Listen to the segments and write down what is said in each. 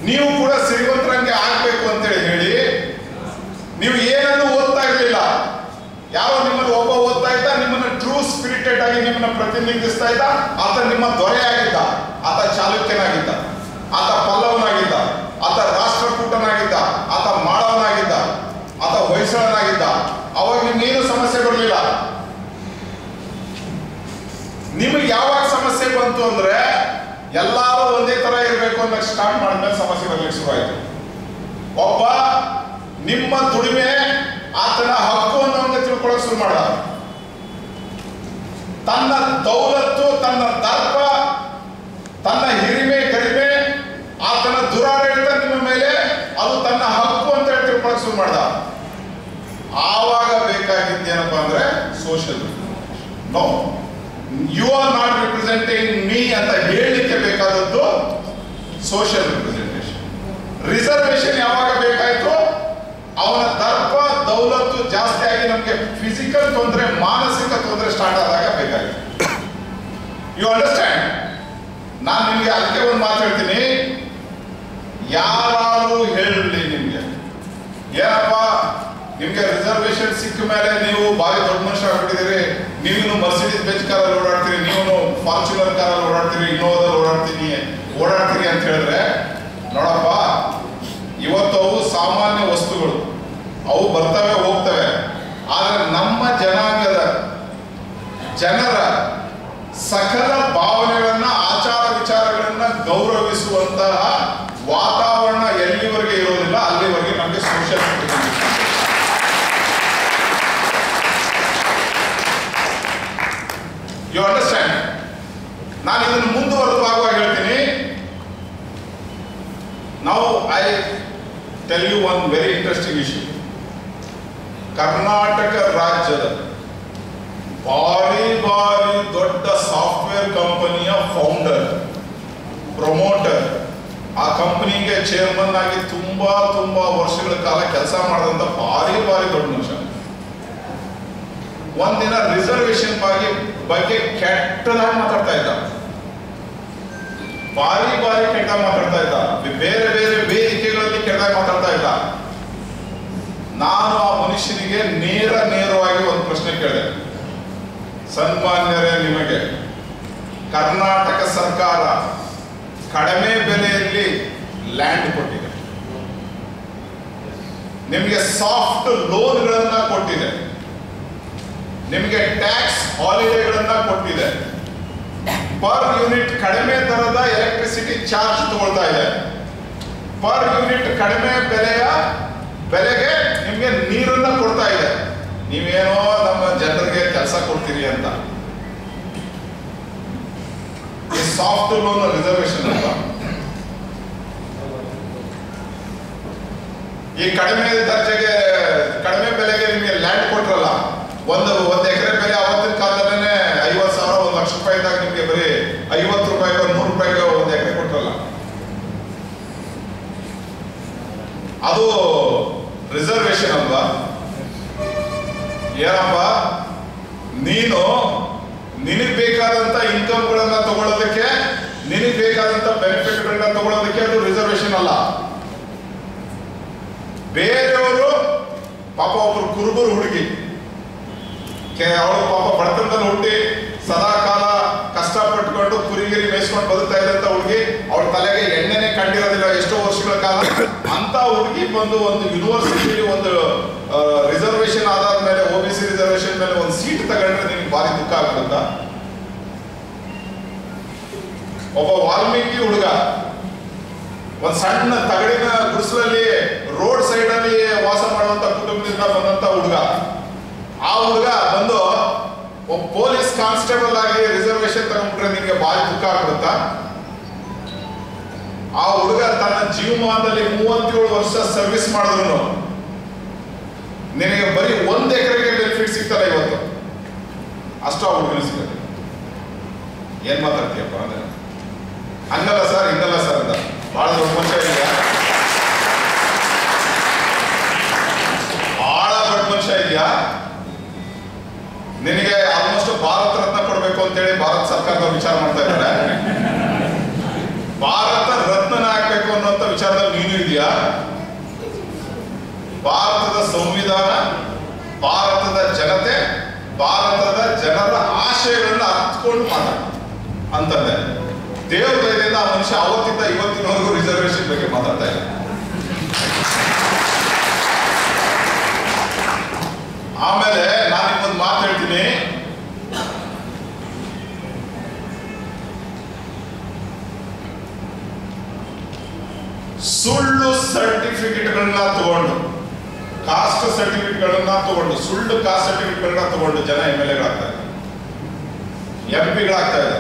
ನೀವು ಕೂಡ ಶ್ರೀಮಂತರಂಗೆ ಆಗ್ಬೇಕು ಅಂತೇಳಿ ಹೇಳಿ ನೀವು ಏನನ್ನು ಓದ್ತಾ ಇರಲಿಲ್ಲ ಯಾರೋ ನಿಮ್ಮನ್ನು ಒಬ್ಬ ಓದ್ತಾ ಇದ್ದ ನಿಮ್ಮನ್ನ ಟ್ರೂ ಸ್ಪಿರಿಟೆಡ್ ಆಗಿ ನಿಮ್ಮನ್ನ ಪ್ರತಿನಿಧಿಸ್ತಾ ಇದ್ದ ಆತ ನಿಮ್ಮ ದೊರೆ ಆಗಿದ್ದ ಆತ ಚಾಲುಕ್ಯನಾಗಿದ್ದ ಆತ ಪಲ್ಲವನಾಗಿದ್ದ ಆತ ರಾಷ್ಟ್ರಕೂಟನಾಗಿದ್ದ ಆತ ಮಾಳವನಾಗಿದ್ದ ಆತ ಹೊಯ್ಸಳನಾಗಿದ್ದ ಅವಾಗ ನಿಮ್ಗೇನು ಸಮಸ್ಯೆ ಬರಲಿಲ್ಲ ನಿಮಗೆ ಯಾವಾಗ ಸಮಸ್ಯೆ ಬಂತು ಅಂದ್ರೆ ಎಲ್ಲಾರು ಒಂದೇ ತರ ಇರಬೇಕು ಅಂತ ಸ್ಟಾರ್ಟ್ ಮಾಡಿದ್ಮೇಲೆ ಸಮಸ್ಯೆ ಬರ್ಲಿಕ್ಕೆ ಶುರುವಾಯಿತು ಒಬ್ಬ ನಿಮ್ಮ ದುಡಿಮೆ ಆತನ ಹಕ್ಕು ಅನ್ನೋಂಗೆ ತಿಳ್ಕೊಳಕ್ ಶುರು ಮಾಡ ತನ್ನ ದೌಲತ್ತು ತನ್ನ ದರ್ಪ ತನ್ನ ಹಿರಿಮೆ ಗರಿಮೆ ಆತನ ದುರಾಡಳಿತ ನಿಮ್ಮ ಮೇಲೆ ಅದು ತನ್ನ ಹಕ್ಕು ಅಂತ ಹೇಳಿ ತಿಳ್ಕೊಳಕ್ ಶುರು ಮಾಡ್ದ ಆವಾಗ ಬೇಕಾಗಿದ್ದೇನಪ್ಪ ಅಂದ್ರೆ social no you are not representing me ಅಂತ ಹೇಳಲಿಕ್ಕೆ ಬೇಕಾದದ್ದು ಸೋಷಿಯಲ್ ರಿಪ್ರೆಸೆಂಟೇಷನ್ ರಿಸರ್ವೇಶನ್ ಯಾವಾಗ ಬೇಕಾಯ್ತು ಅವನ ದರ್ಪ ದೌಲತ್ತು ಜಾಸ್ತಿ ಆಗಿ ನಮಗೆ ಫಿಸಿಕಲ್ ತೊಂದರೆ ಮಾನಸಿಕ ತೊಂದರೆ ಸ್ಟಾರ್ಟ್ ಆದಾಗ ಬೇಕಾಗಿತ್ತು ಯು ಅಂಡರ್ಸ್ಟ್ಯಾಂಡ್ ನಾನು ನಿಮಗೆ ಅದಕ್ಕೆ ಒಂದು ಮಾತು ಹೇಳ್ತೀನಿ ಯಾರು ಹೇಳಲಿ ನಿಮಗೆ ಏನಪ್ಪ ನಿಮ್ಗೆ ರಿಸರ್ವೇಶನ್ ಸಿಕ್ಕ ಮೇಲೆ ನೀವು ಭಾರಿ ದೊಡ್ಡ ಮನುಷ್ಯ ಆಗ್ಬಿಟ್ಟಿದ್ದೀರಿ ನೀವು ಮರ್ಸಿಡೀಸ್ ಬೆಂಚ್ ಕಾರಲ್ಲಿ ಓಡಾಡ್ತೀರಿ ನೀವು ಫಾರ್ಚುನರ್ ಕಾರಲ್ಲಿ ಓಡಾಡ್ತೀರಿ ಇನ್ನೋದಲ್ಲಿ ಓಡಾಡ್ತೀನಿ ಓಡಾಡ್ತೀರಿ ಅಂತ ಹೇಳಿದ್ರೆ ನೋಡಪ್ಪ ಇವತ್ತು ಅವು ಸಾಮಾನ್ಯ ವಸ್ತುಗಳು ಅವು ಬರ್ತವೆ ಹೋಗ್ತವೆ ಆದ್ರೆ ನಮ್ಮ ಜನಾಂಗದ ಜನರ ಸಕಲ ಭಾವನೆಗಳನ್ನ ಆಚಾರ ವಿಚಾರಗಳನ್ನ ಗೌರವಿಸುವಂತಹ ವಾತಾವರಣ ಎಲ್ಲಿವರೆಗೆ ಇರೋದಿಲ್ಲ ಅಲ್ಲಿವರೆಗೆ ನಮಗೆ ಸೋಷಿಯಲ್ ಯು ಅಂಡರ್ಸ್ಟ್ಯಾಂಡ್ ನಾನು ಇದನ್ನು ಮುಂದುವರೆದುವಾಗ ಹೇಳ್ತೀನಿ ನಾವು I tell you one very interesting issue Karnataka ರಾಜ್ಯದ ಭಾರಿ ಭಾರಿ ದೊಡ್ಡ ಸಾಫ್ಟ್ವೇರ್ ಕಂಪನಿಯ ಫೌಂಡರ್ ಪ್ರಮೋಟರ್ ಆ ಕಂಪನಿಗೆ ಚೇರ್ಮನ್ ಆಗಿ ತುಂಬಾ ತುಂಬಾ ವರ್ಷಗಳ ಕಾಲ ಕೆಲಸ ಮಾಡಿದಂತ ಭಾರಿ ಭಾರಿ ದೊಡ್ಡ ಮನುಷ್ಯ ಒಂದಿನ ರಿಸರ್ವೇಶನ್ ಬಗ್ಗೆ ಬಗ್ಗೆ ಕೆಟ್ಟದಾಗಿ ಮಾತಾಡ್ತಾ ಇದ್ದ ಭಾರಿ ಭಾರಿ ಕೆಟ್ಟ ಮಾತಾಡ್ತಾ ಇದ್ದ ಬೇರೆ ಬೇರೆ ವೇದಿಕೆಗಳಲ್ಲಿ ಕೆಟ್ಟದಾಗಿ ಮಾತಾಡ್ತಾ ಇದ್ದ ನಾನು ಆ ಮನುಷ್ಯನಿಗೆ ನೇರ ನೇರವಾಗಿ ಒಂದು ಪ್ರಶ್ನೆ ಕೇಳಿದೆ ಸನ್ಮಾನ್ಯರೇ ನಿಮಗೆ ಕರ್ನಾಟಕ ಸರ್ಕಾರ ಕಡಿಮೆ ಬೆಲೆಯಲ್ಲಿ ಲ್ಯಾಂಡ್ ಕೊಟ್ಟಿದೆ ನಿಮಗೆ ಸಾಫ್ಟ್ ಲೋನ್ಗಳನ್ನ ಕೊಟ್ಟಿದೆ ನಿಮಗೆ ಟ್ಯಾಕ್ಸ್ ಹಾಲಿಡೇಗಳನ್ನ ಕೊಟ್ಟಿದೆ ಪರ್ ಯೂನಿಟ್ ಕಡಿಮೆ ದರದ ಎಲೆಕ್ಟ್ರಿಸಿಟಿ ಚಾರ್ಜ್ ತಗೊಳ್ತಾ ಇದೆ ಪರ್ ಯೂನಿಟ್ ಕಡಿಮೆ ಬೆಲೆಯ ಬೆಲೆಗೆ ನಿಮಗೆ ನೀರನ್ನ ಕೊಡ್ತಾ ಇದೆ ನೀವೇನೋ ನಮ್ಮ ಜನರಿಗೆ ಕೆಲಸ ಕೊಡ್ತೀರಿ ಅಂತ ಈ ಸಾಫ್ಟ್ ಲೋನ್ ರಿಸರ್ವೇಶನ್ ಅಲ್ವಾ ಈ ಕಡಿಮೆ ದರ್ಜೆಗೆ ಕಡಿಮೆ ಬೆಲೆಗೆ ನಿಮಗೆ ಲ್ಯಾಂಡ್ ಕೊಟ್ರಲ್ಲ ಒಂದು ಒಂದು ಎಕರೆ ಬೆಲೆ ಅವತ್ತಿನ ಕಾಲದಲ್ಲೇ ಐವತ್ತು ಸಾವಿರ ಒಂದು ಲಕ್ಷ ರೂಪಾಯಿ ಇದ್ದಾಗ ನಿಮಗೆ ಬರೀ ಐವತ್ತು ರೂಪಾಯಿಗೆ ನೂರು ರೂಪಾಯಿಗೆ ಒಂದು ಎಕರೆ ಕೊಟ್ರಲ್ಲ ಅದು ರಿಸರ್ವೇಶನ್ ಅಲ್ವಾ ಏನಪ್ಪ ನೀನು ನಿನಗ್ ಬೇಕಾದಂತ ಇನ್ಕಮ್ಗಳನ್ನ ತಗೊಳ್ಳೋದಕ್ಕೆ ನಿನಗ್ ಬೇಕಾದಂತ ಬೆನಿಫಿಟ್ಗಳನ್ನ ತಗೊಳ್ಳೋದಕ್ಕೆ ಅದು ರಿಸರ್ವೇಶನ್ ಅಲ್ಲ ಬೇರೆಯವರು ಪಾಪ ಒಬ್ರು ಕುರುಬರು ಹುಡುಗಿ ಅವಳು ಪಾಪ ಬಡತನದಲ್ಲಿ ಹುಟ್ಟಿ ಸದಾ ಕಾಲ ಕಷ್ಟಪಟ್ಟುಕೊಂಡು ಕುರಿಗಿರಿ ಮೇಯಿಸ್ಕೊಂಡು ಬದುಕ್ತಾ ಇದ್ದಂತ ಹುಡುಗಿ ಅವಳ ತಲೆಗೆ ಎಣ್ಣೆನೆ ಕಂಡಿರೋದಿಲ್ಲ ಎಷ್ಟೋ ವರ್ಷಗಳ ಕಾಲ ಅಂತ ಹುಡುಗಿ ಬಂದು ಒಂದು ಯೂನಿವರ್ಸಿಟಿಲಿ ಒಂದು ರಿಸರ್ವೇಶನ್ ಆಧಾರದ ಮೇಲೆ ಒ ಬಿ ಸಿ ರಿಸರ್ವೇಶನ್ ಮೇಲೆ ಒಂದು ಸೀಟ್ ತಗೊಂಡ್ರೆ ನಿಮ್ಗೆ ಭಾರಿ ದುಃಖ ಆಗ್ಬಿಡುತ್ತಾ ಒಬ್ಬ ವಾಲ್ಮೀಕಿ ಹುಡುಗ ಒಂದ್ ಸಣ್ಣ ತಗಡಿನ ಗುಡಿಸಲಲ್ಲಿ ರೋಡ್ ಸೈಡ್ ಅಲ್ಲಿ ವಾಸ ಮಾಡುವಂತ ಕುಟುಂಬದಿಂದ ಬಂದಂತ ಹುಡುಗ ಆ ಹುಡುಗ ಬಂದು ಒಬ್ಬ ಪೊಲೀಸ್ ಕಾನ್ಸ್ಟೇಬಲ್ ಆಗಿ ರಿಸರ್ವೇಶನ್ ತಗೊಂಡ್ಬಿಟ್ರೆ ನಿಮಗೆ ಭಾರಿ ದುಃಖ ಆಗ್ಬಿಡುತ್ತಾ ಆ ಹುಡುಗ ತನ್ನ ಜೀವಮಾನದಲ್ಲಿ ಮೂವತ್ತೇಳು ವರ್ಷ ಸರ್ವಿಸ್ ಮಾಡಿದ್ರು ನಿನಗೆ ಬರೀ ಒಂದ್ ಎಕರೆಗೆ ಬೆನಿಫಿಟ್ ಸಿಗ್ತಲ್ಲ ಇವತ್ತು ಅಷ್ಟು ಆ ಹುಡುಗನ ಸಿಗುತ್ತೆ ಏನ್ ಮಾತಾಡ್ತೀಯಪ್ಪ ಅಂದ್ರೆ ಹಂಗಲ್ಲ ಸರ್ ಹಿಂಗಲ್ಲ ಸರ್ ಅಂತ ಬಹಳ ದೊಡ್ಡ ಮನುಷ್ಯ ಇದೆಯಾ ಬಹಳ ದೊಡ್ಡ ಮನುಷ್ಯ ಇದೆಯಾ ನಿನಗೆ ಆಲ್ಮೋಸ್ಟ್ ಭಾರತ ರತ್ನ ಕೊಡ್ಬೇಕು ಅಂತೇಳಿ ಭಾರತ ಸರ್ಕಾರದವ್ರು ವಿಚಾರ ಮಾಡ್ತಾ ಇದ್ದಾರೆ ಭಾರತ ರತ್ನ ಹಾಕ್ಬೇಕು ಅನ್ನೋಂಥ ವಿಚಾರದಲ್ಲಿ ಇನ್ನೂ ಇದೆಯಾ ಭಾರತದ ಸಂವಿಧಾನ ಭಾರತದ ಜನತೆ ಭಾರತದ ಜನರ ಆಶಯಗಳನ್ನ ಅರ್ಥಕೊಂಡು ಮಾತಾಡ ಅಂತಂದೆ ದೇವ್ರ ದಯದಿಂದ ಆ ಮನುಷ್ಯ ಅವತ್ತಿಂದ ಇವತ್ತಿನವರೆಗೂ ರಿಸರ್ವೇಶನ್ ಬಗ್ಗೆ ಮಾತಾಡ್ತಾ ಇಲ್ಲ ಆಮೇಲೆ ನಾನು ನಿಮ್ಮೊಂದು ಮಾತು ಹೇಳ್ತೀನಿ ಸುಳ್ಳು ಸರ್ಟಿಫಿಕೇಟ್ಗಳನ್ನ ತಗೊಂಡು ಕಾಸ್ಟ್ ಸರ್ಟಿಫಿಕೇಟ್ಗಳನ್ನ ತಗೊಂಡು ಸುಳ್ಳು ಕಾಸ್ಟ್ ಸರ್ಟಿಫಿಕೇಟ್ಗಳನ್ನ ತಗೊಂಡು ಜನ ಎಂ ಎಲ್ ಎಗಳಾಗ್ತಾ ಇದ್ದಾರೆ ಎಂ ಪಿಗಳಾಗ್ತಾ ಇದ್ದಾರೆ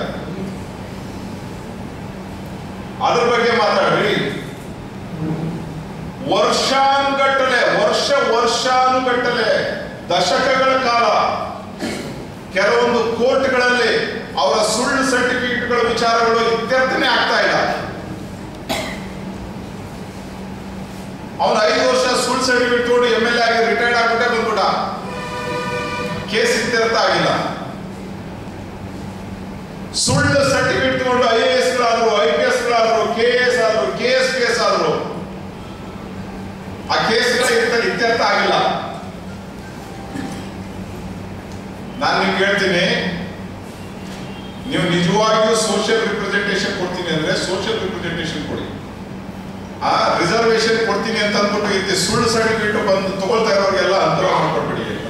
ಅದ್ರ ಬಗ್ಗೆ ಮಾತಾಡ್ರಿ ವರ್ಷಾನುಗಟ್ಟಲೆ ವರ್ಷ ವರ್ಷಾನುಗಟ್ಟಲೆ ದಶಕಗಳ ಕಾಲ ಕೆಲವೊಂದು ಕೋರ್ಟ್ಗಳಲ್ಲಿ ಅವರ ಸುಳ್ಳು ಸರ್ಟಿಫಿಕೇಟ್ಗಳ ವಿಚಾರಗಳು ಇತ್ಯರ್ಥನೆ ಆಗ್ತಾ ಇಲ್ಲ ಅವನು ಐದು ವರ್ಷ ಸುಳ್ಳು ಸರ್ಟಿಫಿಕೇಟ್ ತಗೊಂಡು ಎಂ ಎಲ್ ಎ ಆಗಿ ರಿಟೈರ್ಡ್ ಆಗ್ಬಿಟ್ಟೆ ಬಂದ್ಬಿಟ್ಟ ಕೇಸ್ ಇತ್ಯರ್ಥ ಆಗಿಲ್ಲ ಸುಳ್ಳು ಸರ್ಟಿಫಿಕೇಟ್ ತಗೊಂಡು ಐ ಎ ಎಸ್ ಗಳಾದ್ರು ಐ ಪಿ ಎಸ್ ಗಳಾದ್ರು ಕೆ ಎಸ್ ಆದ್ರು ಕೆ ಎಸ್ ಪಿ ಎಸ್ ಆದ್ರು ಆ ಕೇಸ್ಗಳ ಇರ್ತ- ಇತ್ಯರ್ಥ ಆಗಿಲ್ಲ ನಾನು ನಿಮ್ಗೆ ಹೇಳ್ತೀನಿ ನೀವು ನಿಜವಾಗಿಯೂ ಸೋಷಿಯಲ್ ರಿಪ್ರೆಸೆಂಟೇಷನ್ ಕೊಡ್ತೀನಿ ಅಂದ್ರೆ ಸೋಷಿಯಲ್ ರಿಪ್ರೆಸೆಂಟೇಷನ್ ಕೊಡಿ ಆ ರಿಸರ್ವೇಶನ್ ಕೊಡ್ತೀನಿ ಅಂತ ಅಂದ್ಬಿಟ್ಟು ಇರ್ತಿ ಸುಳ್ಳು ಸರ್ಟಿಫಿಕೇಟ್ ಬಂದು ತಗೊಳ್ತಾ ಇರೋರಿಗೆಲ್ಲ ಅನುಗ್ರಹ ಮಾಡ್ಕೊಟ್ಬಿಡಿ ಅಂತ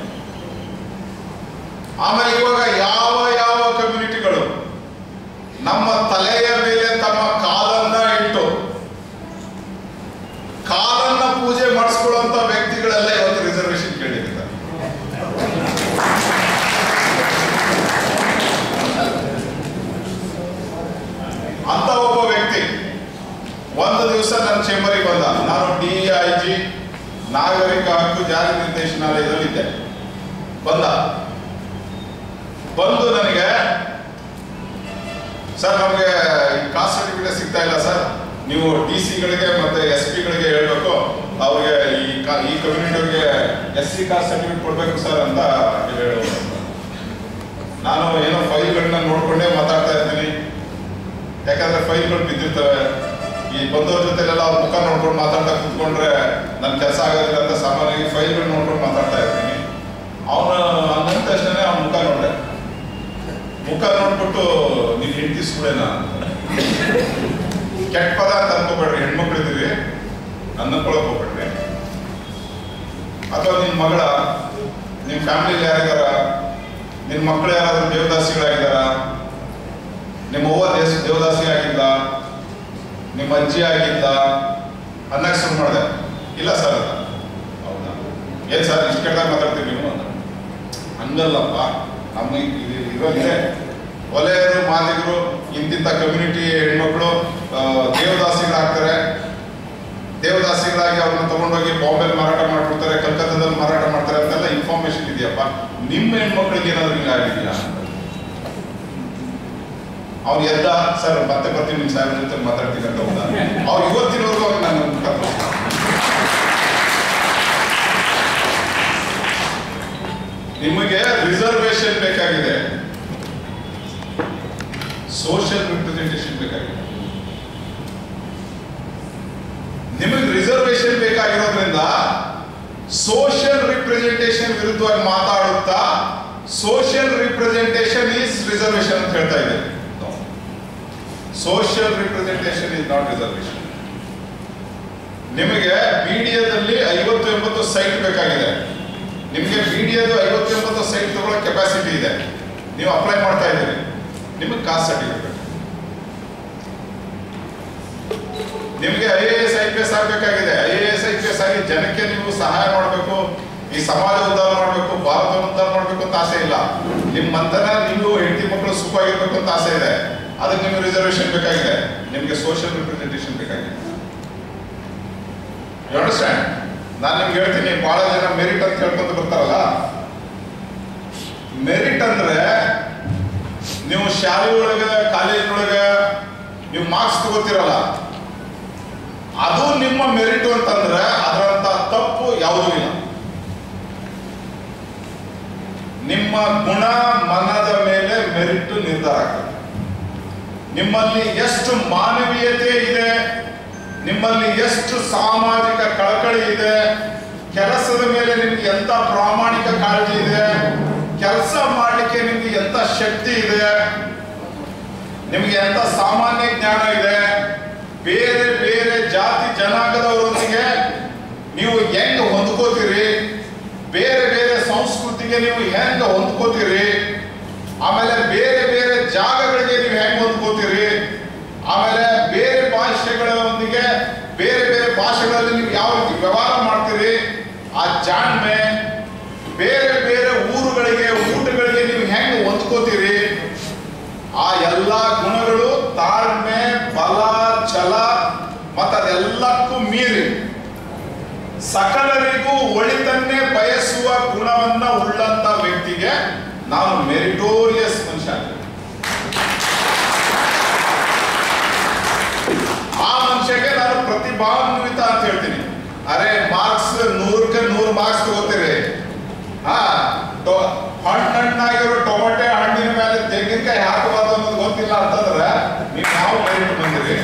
ಆಮೇಲೆ ಇವಾಗ ಯಾವ ಯಾವ ಕಮ್ಯುನಿಟಿಗಳು ನಮ್ಮ ತಲೆಯ ಮೇಲೆ ತಮ್ಮ ಕಾಲನ್ನ ಇಟ್ಟು ಕಾಲನ್ನ ಪೂಜೆ ಮಾಡಿಸ್ಕೊಳ್ಳುವಂತ ವ್ಯಕ್ತಿಗಳೆಲ್ಲ ಇವತ್ತು ರಿಸರ್ವೇಶನ್ ಕೇಳಿದ್ದಾರೆ ಅಂತ ಒಬ್ಬ ವ್ಯಕ್ತಿ ಒಂದು ದಿವಸ ನನ್ನ ಚೇಂಬರಿಗೆ ಬಂದ ನಾನು ಡಿ ಐ ಜಿ ನಾಗರಿಕ ಹಕ್ಕು ಜಾರಿ ನಿರ್ದೇಶನಾಲಯದಲ್ಲಿ ಇದ್ದೆ ಬಂದ ಬಂದು ನನಗೆ ಸರ್ ನಮಗೆ ಕಾಸ್ಟ್ ಸರ್ಟಿಫಿಕೇಟ್ ಸಿಗ್ತಾ ಇಲ್ಲ ಸರ್ ನೀವು ಡಿ ಸಿಗಳಿಗೆ ಮತ್ತೆ ಎಸ್ ಪಿಗಳಿಗೆ ಹೇಳ್ಬೇಕು ಅವ್ರಿಗೆ ಈ ಕಾ- ಈ ಕಮ್ಯುನಿಟಿಯವರಿಗೆ ಎಸ್ ಸಿ ಕಾಸ್ಟ್ ಸರ್ಟಿಫಿಕೇಟ್ ಕೊಡ್ಬೇಕು ಸರ್ ಅಂತ ಹೇಳು ನಾನು ಏನೋ ಫೈಲ್ಗಳನ್ನ ನೋಡ್ಕೊಂಡೇ ಮಾತಾಡ್ತಾ ಇರ್ತೀನಿ ಯಾಕಂದ್ರೆ ಫೈಲ್ಗಳು ಬಿದ್ದಿರ್ತವೆ ಈ ಬಂದವ್ರ ಜೊತೆಲೆಲ್ಲ ಅವ್ರ ಮುಖ ನೋಡ್ಕೊಂಡು ಮಾತಾಡ್ತಾ ಕೂತ್ಕೊಂಡ್ರೆ ನನ್ನ ಕೆಲಸ ಆಗೋದಿಲ್ಲ ಅಂತ ಸಾಮಾನ್ಯವಾಗಿ ಫೈಲ್ಗಳು ನೋಡ್ಕೊಂಡು ಮಾತಾಡ್ತಾ ಇರ್ತೀನಿ ಅವನು ಅಂದ ತಕ್ಷಣ ಅವ್ನ ಮುಖ ನೋಡ್ದೆ ಮುಖ ನೋಡ್ಬಿಟ್ಟು ನೀನ್ ಹೆಂಡತಿ ಸುಳ್ಳೇನಾ ಕೆಟ್ಟ ಪದ ಅಂತ ಅನ್ಕೋಬೇಡ್ರಿ ಹೆಣ್ಮಕ್ಳು ಇದೀವಿ ಅನ್ನಕೊಳಕ್ ಹೋಗ್ಬೇಡ್ರಿ ಅಥವಾ ನಿನ್ ಮಗಳ ನಿಮ್ ಫ್ಯಾಮಿಲಿ ಯಾರಿದಾರ ನಿನ್ ಮಕ್ಕಳು ಯಾರಾದ್ರೂ ದೇವದಾಸಿಗಳಾಗಿದ್ದಾರ ನಿಮ್ಮ ಅವ್ವ ದೇಶ ದೇವದಾಸಿ ಆಗಿದ್ದ ನಿಮ್ಮ ಅಜ್ಜಿ ಆಗಿದ್ದ ಅನ್ನಕ್ಕೆ ಶುರು ಮಾಡಿದೆ ಇಲ್ಲ ಸರ್ ಅಂತ ಹೌದಾ ಏನ್ ಸರ್ ಇಷ್ಟು ಕೆಟ್ಟದಾಗ ಮಾತಾಡ್ತೀವಿ ನೀವು ಅಂತ ಹಂಗಲ್ಲಪ್ಪ ನಮ್ಮ ಇದು ಇರೋದಿದೆ ಒಲೆಯರು ಮಾದಿಗರು ಇಂತಿಂಥ ಕಮ್ಯುನಿಟಿ ಹೆಣ್ಮಕ್ಳು ಆ, ದೇವದಾಸಿಗಳಾಗ್ತಾರೆ ದೇವದಾಸಿಗಳಾಗಿ ಅವ್ರನ್ನ ತಗೊಂಡೋಗಿ ಬಾಂಬೆಲಿ ಮಾರಾಟ ಮಾಡ್ಬಿಡ್ತಾರೆ ಕಲ್ಕತ್ತಾದಲ್ಲಿ ಮಾರಾಟ ಮಾಡ್ತಾರೆ ಅಂತೆಲ್ಲ ಇನ್ಫಾರ್ಮೇಶನ್ ಇದೆಯಪ್ಪ ನಿಮ್ಮ ಹೆಣ್ಮಕ್ಳಿಗೆ ಏನಾದ್ರು ಹಿಂಗೆ ಆಗಿದೆಯಾ ಅವ್ನು ಎದ್ದ ಸರ್ ಮತ್ತೆ ಬರ್ತೀನಿ ನಿಮ್ಮ ಸಾಹೇಬ್ರ ಜೊತೆ ಮಾತಾಡ್ತೀನಿ ಅಂತ ಹೋದ ಅವ್ರು ಇವತ್ತಿನವರೆಗೂ ಅವ್ರು ನನ್ನ ಮುಖ ತೋರಿಸ್ತಾರೆ. ನಿಮಗೆ ರಿಸರ್ವೇಶನ್ ಬೇಕಾಗಿದೆ ಸೋಷಿಯಲ್ ರಿಪ್ರೆಸೆಂಟೇಷನ್ ಬೇಕಾಗಿದೆ ನಿಮಗೆ ರಿಸರ್ವೇಶನ್ ಬೇಕಾಗಿರೋದ್ರಿಂದ ಸೋಷಿಯಲ್ ರಿಪ್ರೆಸೆಂಟೇಷನ್ ವಿರುದ್ಧವಾಗಿ ಮಾತಾಡುತ್ತಾ ಸೋಷಿಯಲ್ ರಿಪ್ರೆಸೆಂಟೇಷನ್ ಈಸ್ ರಿಸರ್ವೇಶನ್ ಅಂತ ಹೇಳ್ತಾ ಇದೆ social representation is not reservation ನಿಮಗೆ ಮೀಡಿಯಾದಲ್ಲಿ ಐವತ್ತು ಎಂಬತ್ತು ಸೈಟ್ ಬೇಕಾಗಿದೆ ನಿಮಗೆ ಮೀಡಿಯಾದ ಐವತ್ತು ಎಂಬತ್ತು ಸೈಟ್ ತಗೊಳ್ಳೋ ಕೆಪಾಸಿಟಿ ಇದೆ ನೀವು ಅಪ್ಲೈ ಮಾಡ್ತಾ ಇದ್ದೀರಿ ನಿಮಗೆ ಕಾಸ್ಟ್ ಸರ್ಟಿಫಿಕೇಟ್ ನಿಮಗೆ I A S I P S ಆಗಬೇಕಾಗಿದೆ I A S I P S ಆಗಿ ಜನಕ್ಕೆ ನೀವು ಸಹಾಯ ಮಾಡಬೇಕು ಈ ಸಮಾಜ ಉದ್ಧಾರ ಮಾಡಬೇಕು ಭಾರತ ಉದ್ಧಾರ ಮಾಡಬೇಕು ಅಂತ ಆಸೆ ಇಲ್ಲ ನಿಮ್ಮ ಮಂತನ ನೀವು ಹೆಂಡತಿ ಮಕ್ಕಳು ಸುಖವಾಗಿರ್ಬೇಕು ಅಂತ ಆಸೆ ಇದೆ ಅದಕ್ಕೆ ನಿಮ್ಗೆ ರಿಸರ್ವೇಶನ್ ಬೇಕಾಗಿದೆ ನಿಮಗೆ ಸೋಷಿಯಲ್ ರಿಪ್ರೆಸೆಂಟೇಷನ್ ಬೇಕಾಗಿದೆ ಯು ಅಂಡರ್ಸ್ಟ್ಯಾಂಡ್ ನಾನು ನಿಮ್ಗೆ ಹೇಳ್ತೀನಿ ಬಹಳ ಜನ ಮೆರಿಟ್ ಅಂತ ಹೇಳ್ಕೊಂತ ಬರ್ತಾರಲ್ಲ ಮೆರಿಟ್ ಅಂದ್ರೆ ನೀವು ಶಾಲೆ ಒಳಗೆ ಕಾಲೇಜಿನೊಳಗೆ ನೀವು ಮಾರ್ಕ್ಸ್ ತಗೋತಿರಲ್ಲ ಅದು ನಿಮ್ಮ ಮೆರಿಟ್ ಅಂತಂದ್ರೆ ಅದರಂತ ತಪ್ಪು ಯಾವುದೂ ಇಲ್ಲ ನಿಮ್ಮ ಗುಣ ಮನದ ಮೇಲೆ ಮೆರಿಟ್ ನಿರ್ಧಾರ ಆಗ್ತದೆ ನಿಮ್ಮಲ್ಲಿ ಎಷ್ಟು ಮಾನವೀಯತೆ ಇದೆ ನಿಮ್ಮಲ್ಲಿ ಎಷ್ಟು ಸಾಮಾಜಿಕ ಕಳಕಳಿ ಇದೆ ಕೆಲಸದ ಮೇಲೆ ನಿಮ್ಗೆ ಎಂತ ಪ್ರಾಮಾಣಿಕ ಕಾಳಜಿ ಇದೆ ಕೆಲಸ ಮಾಡಲಿಕ್ಕೆ ನಿಮ್ಗೆ ಎಂತ ಶಕ್ತಿ ಇದೆ ನಿಮ್ಗೆ ಎಂತ ಸಾಮಾನ್ಯ ಜ್ಞಾನ ಇದೆ ಬೇರೆ ಬೇರೆ ಜಾತಿ ಜನಾಂಗದವರೊಂದಿಗೆ ನೀವು ಹೆಂಗ್ ಹೊಂದ್ಕೋತೀರಿ ಬೇರೆ ಬೇರೆ ಸಂಸ್ಕೃತಿಗೆ ನೀವು ಹೆಂಗ್ ಹೊಂದ್ಕೋತೀರಿ ಆಮೇಲೆ ಬೇರೆ ಬೇರೆ ಜಾಗಗಳಿಗೆ ನೀವು ಹೆಂಗ್ ಹೊಂದ್ಕೋತೀರಿ ಆಮೇಲೆ ಬೇರೆ ಭಾಷೆಗಳೊಂದಿಗೆ ಬೇರೆ ಬೇರೆ ಭಾಷೆಗಳಲ್ಲಿ ನೀವು ಯಾವ ರೀತಿ ವ್ಯವಹಾರ ಮಾಡ್ತೀರಿ ಆ ಜಾಣ್ಮೆ ಬೇರೆ ಬೇರೆ ಊರುಗಳಿಗೆ ಊಟಗಳಿಗೆ ನೀವು ಹೆಂಗ್ ಹೊಂದ್ಕೋತೀರಿ ಆ ಎಲ್ಲ ಗುಣಗಳು ತಾಳ್ಮೆ ಬಲ ಛಲ ಮತ್ತು ಅದೆಲ್ಲಕ್ಕೂ ಮೀರಿ ಸಕಲರಿಗೂ ಒಳಿತನ್ನೇ ಬಯಸುವ ಗುಣವನ್ನ ಉಳ್ಳಂತ ವ್ಯಕ್ತಿಗೆ ನಾನು ಮೆರಿಟೋರಿಯಸ್ ಮನುಷ್ಯ ಅಂತೀನಿ. ಆ ಮನುಷ್ಯಗೆ ನಾನು ಪ್ರತಿಭಾನ್ವಿತ ಅಂತ ಹೇಳ್ತೀನಿ ಅರೆ ಮಾರ್ಕ್ಸ್ ನೂರಕ್ಕೆ ನೂರು ಮಾರ್ಕ್ಸ್ ತಗೋತೀರಿ ಹಾ ಟೊ- ಹಣ್ಣ್ ಹಣ್ಣಾಗಿರೋ ಟೊಮೆಟೊ ಹಣ್ಣಿನ ಮೇಲೆ ತೆಂಗಿನಕಾಯಿ ಹಾಕಬಾರ್ದು ಅನ್ನೋದು ಗೊತ್ತಿಲ್ಲ ಅಂತಂದ್ರೆ ನೀವು ಯಾವ ಮೆರಿಟ್ ಬಂದಿರಿ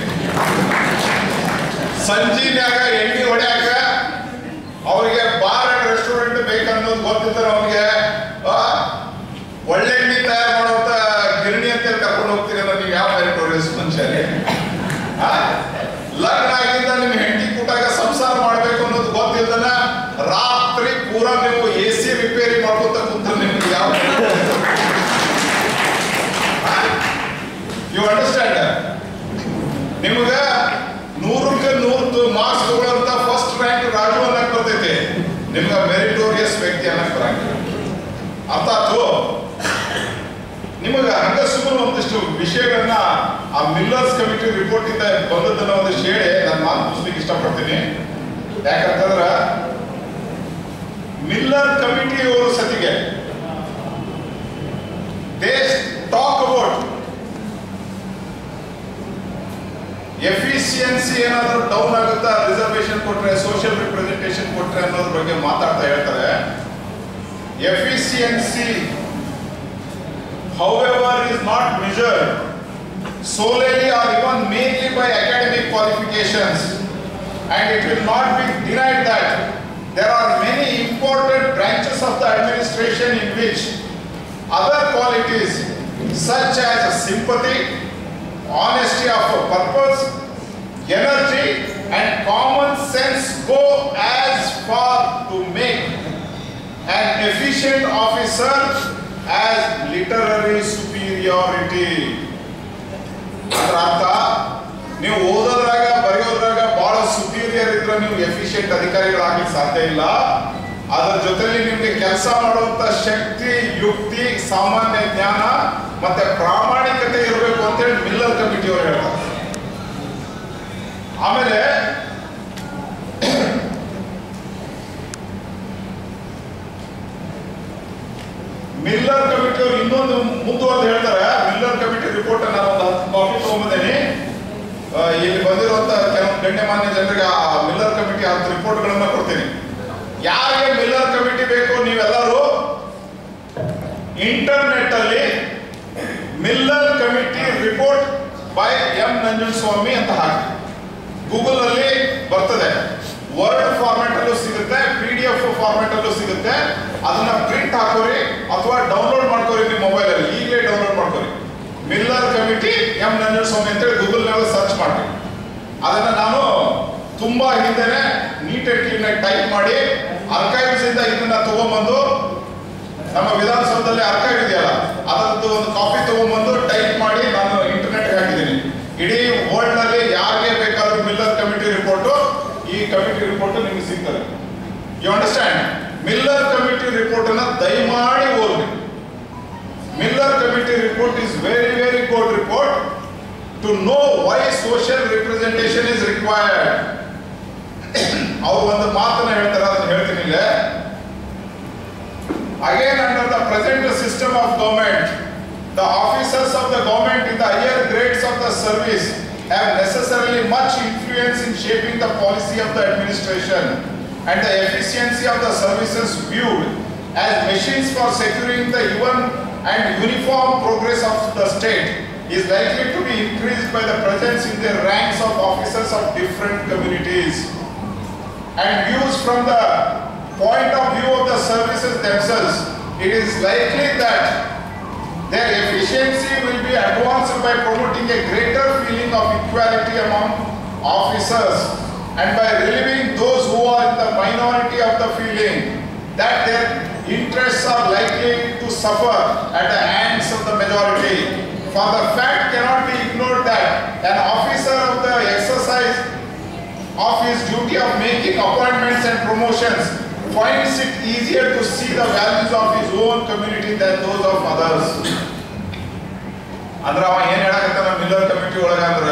ಸಂಜೀನ್ಯಾಗ ಎಣ್ಣೆ ಹೊಡ್ಯಾಕ ಅವ್ರಿಗೆ ಬಾರ್ ಅಂಡ್ ರೆಸ್ಟೋರೆಂಟ್ ಬೇಕನ್ನೋದು ಗೊತ್ತಿದ್ರೆ ಅವ್ರಿಗೆ ಆ, ಒಳ್ಳೆ ಎಣ್ಣೆ ತಯಾರು ಮಾಡುವಂತ ಗಿರಣಿ ಅಂತ ಕರ್ಕೊಂಡು ಹೋಗ್ತೀರಿ ಅಂದ್ರೆ ನೀವು ಯಾವ ಮೆರಿಟೋರಿಯಸ್ ಮನುಷ್ಯ ಆ? ಲಗ್ನ ಆಗಿಂದ ನಿಮ್ ಹೆಂಡತಿ ಕೂಟಾಗ ಸಂಸಾರ ಮಾಡ್ಬೇಕು ಅನ್ನೋದು ಗೊತ್ತಿದ್ದನ ರಾತ್ರಿ ಪೂರ ನೀವು ಎ ಸಿ ರಿಪೇರಿ ಮಾಡ್ಕೊಂತ ಕುಂತ್ರೆ ನಿಮ್ಗೆ ಯಾವ ಯು ಅಂಡರ್ಸ್ಟ್ಯಾಂಡ್ ನಿಮ್ಗ ನೂರಕ್ಕೆ ನೂರು ಮಾರ್ಕ್ಸ್ ತಗೊಳ್ಳಂತ ಫಸ್ಟ್ ರ್ಯಾಂಕ್ ರಾಜು ಅನ್ನಕ್ ಬರ್ತೈತಿ ನಿಮ್ಗ ಮೆರಿಟೋರಿಯಸ್ ವ್ಯಕ್ತಿ ಅನ್ನಕ್ ಬರಂಗಿಲ್ಲ ಅರ್ಥ ಆಯ್ತು ನಿಮಗ ಹಂಗ ಸುಮ್ಮನೆ ಒಂದಿಷ್ಟು ವಿಷಯಗಳನ್ನ ಆ ಮಿಲ್ಲರ್ಸ್ ಕಮಿಟಿ ರಿಪೋರ್ಟ್ ಇಂದ ಬಂದದ್ದನ್ನ ಒಂದಿಷ್ಟು ಹೇಳಿ ನಾನು ಮಾತು ಮುಗಿಸ್ಲಿಕ್ಕೆ ಇಷ್ಟಪಡ್ತೀನಿ ಯಾಕಂತಂದ್ರ ಮಿಲ್ಲರ್ ಕಮಿಟಿ ಅವರು ಸತಿಗೆ ದೇ ಟಾಕ್ ಅಬೌಟ್ ಎಫಿಷಿಯನ್ಸಿ ಏನಾದರೂ ಡೌನ್ ಆಗುತ್ತಾ ರಿಸರ್ವೇಶನ್ ಕೊಟ್ರೆ ಸೋಷಿಯಲ್ ರಿಪ್ರೆಸೆಂಟೇಷನ್ ಕೊಟ್ರೆ ಅನ್ನೋದ್ರ ಬಗ್ಗೆ ಮಾತಾಡ್ತಾ ಹೇಳ್ತಾರೆ efficiency however is not measured solely or even mainly by academic qualifications and it will not be denied that there are many important branches of the administration in which other qualities such as sympathy honesty of purpose energy and common sense go as far to make an efficient officer as literary superiority ಅದ್ರ ಅರ್ಥ ನೀವು ಓದೋದ್ರಾಗ ಬರೆಯೋದ್ರಾಗ ಬಹಳ superior ಇದ್ರೆ ನೀವು efficient ಅಧಿಕಾರಿಗಳಾಗ್ಲಿಕ್ಕೆ ಸಾಧ್ಯ ಇಲ್ಲ ಅದ್ರ ಜೊತೆಲಿ ನಿಮ್ಗೆ ಕೆಲಸ ಮಾಡುವಂತ ಶಕ್ತಿ ಯುಕ್ತಿ ಸಾಮಾನ್ಯ ಜ್ಞಾನ ಮತ್ತೆ ಪ್ರಾಮಾಣಿಕತೆ ಇರಬೇಕು ಅಂತೇಳಿ ಮಿಲ್ಲರ್ ಕಮಿಟಿ ಅವರು ಹೇಳ್ತಾರೆ ಆಮೇಲೆ ಮಿಲ್ಲರ್ ಕಮಿಟಿ ಅವರು ಇನ್ನೊಂದು ಮುಂದುವರೆದು ಹೇಳ್ತಾರೆ ಮಿಲ್ಲರ್ ಕಮಿಟಿ ರಿಪೋರ್ಟ್ ನಾನು ಒಂದು ಹತ್ತು ಕಾಪಿ ತಗೊಂಬಂದೇನಿ ಆ, ಇಲ್ಲಿ ಬಂದಿರುವಂತ ಕೆಲವು ಗಣ್ಯಮಾನ್ಯ ಜನರಿಗೆ ಆ ಮಿಲ್ಲರ್ ಕಮಿಟಿ ಹತ್ತು ರಿಪೋರ್ಟ್ಗಳನ್ನ ಕೊಡ್ತೀನಿ ಯಾರಿಗೆ ಮಿಲ್ಲರ್ ಕಮಿಟಿ ಬೇಕು ನೀವೆಲ್ಲರೂ ಇಂಟರ್ನೆಟ್ ಅಲ್ಲಿ Miller committee report by M Nanjanaswamy ಅಂತ ಹಾಕಿ ಗೂಗಲ್ ಅಲ್ಲಿ ಬರ್ತದೆ ವರ್ಡ್ ಫಾರ್ಮ್ಯಾಟ್ ಅಲ್ಲೂ ಸಿಗುತ್ತೆ ಪಿ ಡಿ ಎಫ್ ಫಾರ್ಮ್ಯಾಟ್ ಅಲ್ಲೂ ಸಿಗುತ್ತೆ ಅದನ್ನ ಪ್ರಿಂಟ್ ಹಾಕೋರಿ ಅಥವಾ ಡೌನ್ಲೋಡ್ ಮಾಡ್ಕೋರಿ ನಿಮ್ಮ ಮೊಬೈಲ್ ಅಲ್ಲಿ ಈಗಲೇ ಡೌನ್ಲೋಡ್ ಮಾಡ್ಕೋರಿ ಮಿಲ್ಲರ್ ಕಮಿಟಿ ಎಂ ನಂಜನಸ್ವಾಮಿ ಅಂತೇಳಿ ಗೂಗಲ್ ನಲ್ಲಿ ಸರ್ಚ್ ಮಾಡಿ ಅದನ್ನ ನಾನು ತುಂಬಾ ಹಿಂದೆನೆ ನೀಟ್ ಅಂಡ್ ಕ್ಲೀನ್ ಆಗಿ ಟೈಪ್ ಮಾಡಿ ಅರ್ಕೈವ್ಸ್ ಇಂದ ಇದನ್ನ ತಗೊಂಬಂದು ನಮ್ಮ ವಿಧಾನಸೌಧದಲ್ಲಿ ಅರ್ಕೈವ್ ಇದೆಯಲ್ಲ ಅದರದ್ದು ಒಂದು ಕಾಪಿ ತಗೊಂಡ್ಬಂದು ಟೈಪ್ ಮಾಡಿ ನಾನು ಇಂಟರ್ನೆಟ್ ಹಾಕಿದ್ದೀನಿ ಇಡೀ ವರ್ಲ್ಡ್ ನಲ್ಲಿ ಯಾರಿಗೆ ಬೇಕಾದ್ರೂ ಮಿಲ್ಲರ್ ಕಮಿಟಿ ರಿಪೋರ್ಟ್ ಈ ಕಮಿಟಿ ರಿಪೋರ್ಟ್ ನಿಮಗೆ ಸಿಗ್ತದೆ you understand Miller committee report ಅನ್ನ ದಯಮಾಡಿ ಓದಿ Miller committee report is very very good report to know why social representation is required ಅವ್ರು ಒಂದು ಮಾತನ್ನ ಹೇಳ್ತಾರೆ ಅದನ್ನ ಹೇಳ್ತೀನಿ ಇಲ್ಲೇ Again, under the present system of government, the officers of the government in the higher grades of the service have necessarily much influence in shaping the policy of the administration and the efficiency of the services viewed as machines for securing the even and uniform progress of the state is likely to be increased by the presence in their ranks of officers of different communities and views from the point of view of the services themselves, it is likely that their efficiency will be advanced by promoting a greater feeling of equality among officers and by relieving those who are in the minority of the feeling that their interests are likely to suffer at the hands of the majority. For the fact cannot be ignored that an officer of the exercise of his duty of making appointments and promotions finds it easier to see the values of his own community than those of others. ಅಂದ್ರ ಅವ ಏನ್ ಹೇಳಕತ್ತಾನ Miller committee ಒಳಗ ಅಂದ್ರ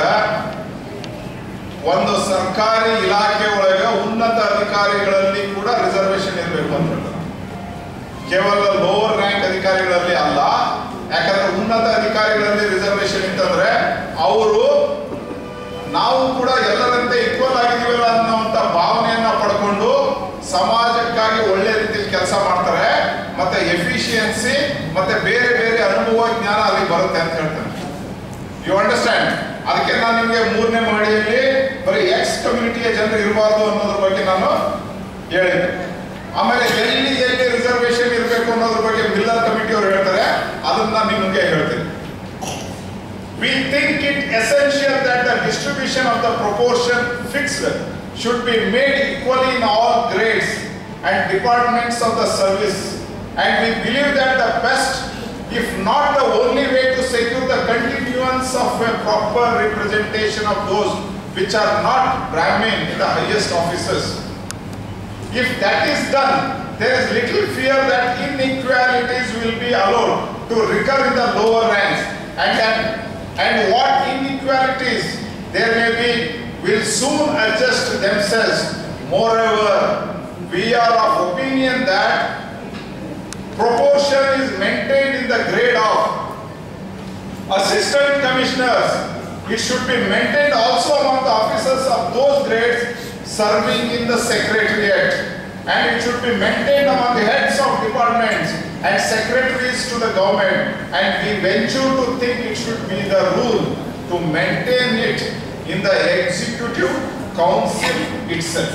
ಒಂದು ಸರ್ಕಾರಿ ಇಲಾಖೆ ಒಳಗ ಉನ್ನತ ಅಧಿಕಾರಿಗಳಲ್ಲಿ ಕೂಡ ರಿಸರ್ವೇಶನ್ ಇರಬೇಕು ಅಂತ ಹೇಳ್ತಾನೆ ಕೇವಲ ಲೋವರ್ ರ್ಯಾಂಕ್ ಅಧಿಕಾರಿಗಳಲ್ಲಿ ಅಲ್ಲ ಯಾಕಂದ್ರೆ ಉನ್ನತ ಅಧಿಕಾರಿಗಳಲ್ಲಿ ರಿಸರ್ವೇಶನ್ ಇತ್ತಂದ್ರೆ ಅವರು ನಾವು ಕೂಡ ಎಲ್ಲರಂತೆ ಈಕ್ವಲ್ ಆಗಿದೀವಲ್ಲ ಅನ್ನುವಂತ ಭಾವನೆಯನ್ನ ಪಡ್ಕೊಂಡು ಸಮಾಜಕ್ಕಾಗಿ ಒಳ್ಳೆ ರೀತಿಯಲ್ಲಿ ಕೆಲಸ ಮಾಡ್ತಾರೆ ಮತ್ತೆ ಎಫಿಷಿಯನ್ಸಿ ಮತ್ತೆ ಬೇರೆ ಬೇರೆ ಅನುಭವ ಜ್ಞಾನ ಅಲ್ಲಿ ಬರುತ್ತೆ ಅಂತ ಹೇಳ್ತಾರೆ ಯು ಅಂಡರ್ಸ್ಟ್ಯಾಂಡ್ ಅದಕ್ಕೆ ನಾನು ನಿಮಗೆ ಮೂರನೇ ಮಹಡಿಯಲ್ಲಿ ಬರೀ ಎಕ್ಸ್ ಕಮ್ಯುನಿಟಿಯ ಜನರು ಇರಬಾರ್ದು ಅನ್ನೋದ್ರ ಬಗ್ಗೆ ನಾನು ಹೇಳಿದ್ದೆ ಆಮೇಲೆ ಎಲ್ಲಿ ಎಲ್ಲಿ ರಿಸರ್ವೇಶನ್ ಇರಬೇಕು ಅನ್ನೋದ್ರ ಬಗ್ಗೆ ಮಿಲ್ಲರ್ ಕಮಿಟಿ ಅವರು ಹೇಳ್ತಾರೆ ಅದನ್ನ ನಾನು ನಿಮಗೆ ಹೇಳ್ತೀನಿ We think it essential that the distribution of the proportion fixed should be made equally in all grades and departments of the service. And we believe that the best, if not the only way to secure the continuance of a proper representation of those which are not Brahmin in the highest offices. If that is done, there is little fear that inequalities will be allowed to recur in the lower ranks and that and what inequalities there may be will soon adjust themselves. Moreover, we are of opinion that proportion is maintained in the grade of assistant commissioners. It should be maintained also among the officers of those grades serving in the secretariat. And it should be maintained among the heads of departments and secretaries to the government. And we venture to think it should be the rule to maintain it in the executive council itself.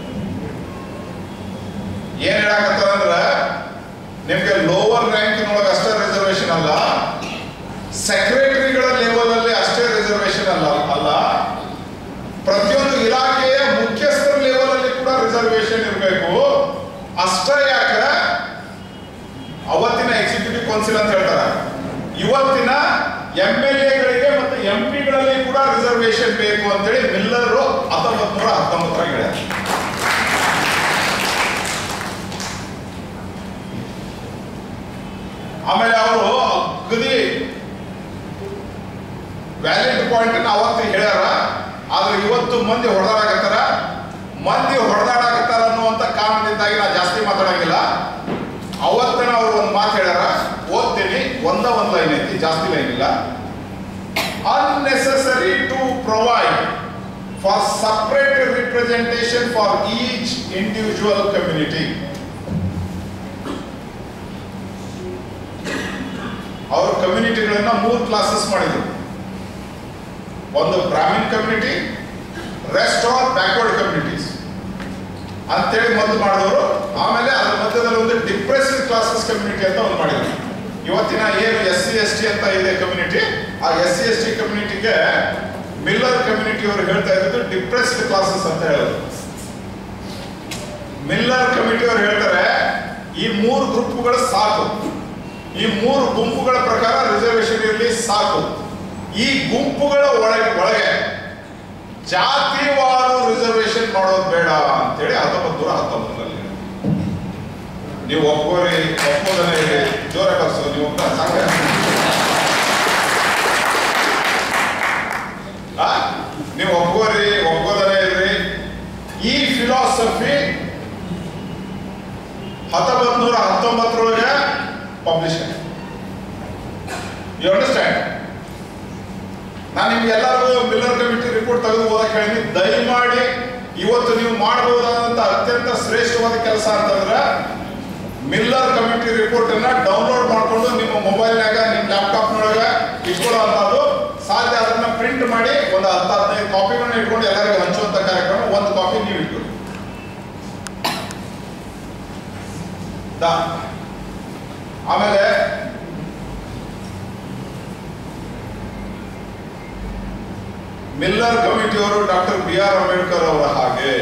ಏನ್ ಹೇಳಕತ್ತಾರಂದ್ರ ನಿಮ್ಗೆ lower ರ್ಯಾಂಕಿನೊಳಗೆ ಅಷ್ಟೇ reservation ಅಲ್ಲ ಸೆಕ್ರೆಟರಿಗಳ level ಅಲ್ಲಿ ಅಷ್ಟೇ reservation ಅಲ್ಲ ಅಲ್ಲ ಪ್ರತಿಯೊಂದು ಇಲಾಖೆಯ ಮುಖ್ಯಸ್ಥರ ಲೆವೆಲ್ ಅಲ್ಲಿ ಕೂಡ ರಿಸರ್ವೇಶನ್ ಇರಬೇಕು ಅಷ್ಟೇ ಯಾಕೆ ಅವತ್ತಿನ ಎಕ್ಸಿಕ್ಯೂಟಿವ್ ಕೌನ್ಸಿಲ್ ಅಂತ ಹೇಳ್ತಾರೆ ಇವತ್ತಿನ ಎಂ ಎಲ್ ಎಗಳಿಗೆ ಮತ್ತು ಎಂ ಪಿಗಳಲ್ಲಿ ಕೂಡ ರಿಸರ್ವೇಶನ್ ಬೇಕು ಅಂತೇಳಿ ಮಿಲ್ಲರು ಹತ್ತೊಂಬತ್ ನೂರ ಹತ್ತೊಂಬತ್ತರಾಗ ಹೇಳ್ಯಾರ ಆಮೇಲೆ ಅವರು ಅಗದಿ ವ್ಯಾಲಿಡ್ ಪಾಯಿಂಟ್ ಅನ್ನ ಅವತ್ತು ಹೇಳ್ಯಾರ ಆದ್ರೆ ಇವತ್ತು ಮಂದಿ ಹೊಡೆದಾಡಕತ್ತಾರ ಮಂದಿ ಹೊಡೆದಾಡಕತ್ತಾರ ಅನ್ನುವಂತ ಕಾರಣದಿಂದಾಗಿ ನಾ ಜಾಸ್ತಿ ಮಾತಾಡಂಗಿಲ್ಲ ಅವತ್ತಿನ ಅವ್ರು ಒಂದು ಮಾತು ಹೇಳ್ಯಾರ ಓದ್ತೀನಿ ಒಂದ ಒಂದ್ ಲೈನ್ ಐತಿ ಜಾಸ್ತಿ ಲೈನ್ ಇಲ್ಲ unnecessary to provide for separate representation for each individual community. ಅವ್ರ ಕಮ್ಯುನಿಟಿಗಳನ್ನ ಮೂರು ಕ್ಲಾಸಸ್ ಮಾಡಿದ್ರು ಒಂದು Brahmin community rest are backward communities ಅಂತೇಳಿ ಮೊದಲು ಮಾಡಿದವರು ಆಮೇಲೆ ಅದ್ರ ಮಧ್ಯದಲ್ಲಿ ಒಂದು ಡಿಪ್ರೆಸ್ಡ್ ಕ್ಲಾಸಸ್ ಕಮ್ಯುನಿಟಿ ಅಂತ ಒಂದು ಮಾಡಿದ್ರು ಇವತ್ತಿನ ಏನು ಎಸ್ ಸಿ ಎಸ್ ಟಿ ಅಂತ ಇದೆ ಕಮ್ಯುನಿಟಿ ಆ ಎಸ್ ಸಿ ಎಸ್ ಟಿ ಕಮ್ಯುನಿಟಿಗೆ ಮಿಲ್ಲರ್ ಕಮ್ಯುನಿಟಿ ಅವರು ಹೇಳ್ತಾ ಇದ್ದು ಡಿಪ್ರೆಸ್ಡ್ ಕ್ಲಾಸಸ್ ಅಂತ ಹೇಳೋದು ಮಿಲ್ಲರ್ ಕಮಿಟಿ ಅವರು ಹೇಳ್ತಾರೆ ಈ ಮೂರು ಗ್ರೂಪ್ಗಳು ಸಾಕು ಈ ಮೂರು ಗುಂಪುಗಳ ಪ್ರಕಾರ ರಿಸರ್ವೇಶನ್ ಇರಲಿ ಸಾಕು ಈ ಗುಂಪುಗಳ ಒಳಗೆ ಒಳಗೆ ಜಾತಿವಾರು ರಿಸರ್ವೇಶನ್ ಮಾಡೋದು ಬೇಡ ಅಂತೇಳಿ ಹತ್ತೊಂಬತ್ತು ನೂರ ಹತ್ತೊಂಬತ್ತರಲ್ಲಿ ನೀವು ಒಪ್ಪೋರಿ ಒಪ್ಪೋದನ್ನ ಇರಿ ಜೋರ ಕರ್ಸು ನೀವು ಒಪ್ಪ ಸಾಕ ಆ? ನೀವು ಒಪ್ಪೋರಿ ಒಪ್ಪೋದನ್ನ ಇರ್ರಿ ಈ ಫಿಲಾಸಫಿ ಹತ್ತೊಂಬತ್ತು ನೂರ ಹತ್ತೊಂಬತ್ತರೊಳಗೆ ಪಬ್ಲಿಷ್ ಆಗಿದೆ ಯು ಅಂಡರ್ಸ್ಟ್ಯಾಂಡ್ ನಾನು ನಿಮ್ಗೆ ಎಲ್ಲರಿಗೂ ಮಿಲ್ಲರ್ ಕಮಿಟಿ ರಿಪೋರ್ಟ್ ತೆಗೆದು ಓದಕ್ಕೆ ಹೇಳಿದ್ನಿ ದಯಮಾಡಿ ಇವತ್ತು ನೀವು ಮಾಡಬಹುದಾದಂತ ಅತ್ಯಂತ ಶ್ರೇಷ್ಠವಾದ ಕೆಲಸ ಅಂತಂದ್ರೆ ಮಿಲ್ಲರ್ ಕಮಿಟಿ ರಿಪೋರ್ಟ್ ಅನ್ನ ಡೌನ್ಲೋಡ್ ಮಾಡ್ಕೊಂಡು ನಿಮ್ಮ ಮೊಬೈಲ್ನಾಗ ನಿಮ್ಮ ಲ್ಯಾಪ್ಟಾಪ್ನೊಳಗ ಇಟ್ಕೊಳ್ಳೋಂಥದ್ದು ಸಾಧ್ಯ ಅದನ್ನ ಪ್ರಿಂಟ್ ಮಾಡಿ ಒಂದು ಹತ್ತು ಹದಿನೈದು ಕಾಪಿಗಳನ್ನ ಇಟ್ಕೊಂಡು ಎಲ್ಲರಿಗೂ ಹಂಚುವಂತ ಕಾರ್ಯಕ್ರಮ ಒಂದು ಕಾಪಿ ನೀವು ಇಟ್ಕೊಳ್ಳಿ ದ- ಆಮೇಲೆ ಮಿಲ್ಲರ್ ಕಮಿಟಿಯವರು ಡಾಕ್ಟರ್ ಬಿ ಆರ್ ಅಂಬೇಡ್ಕರ್ ಅವರ ಹಾಗೆ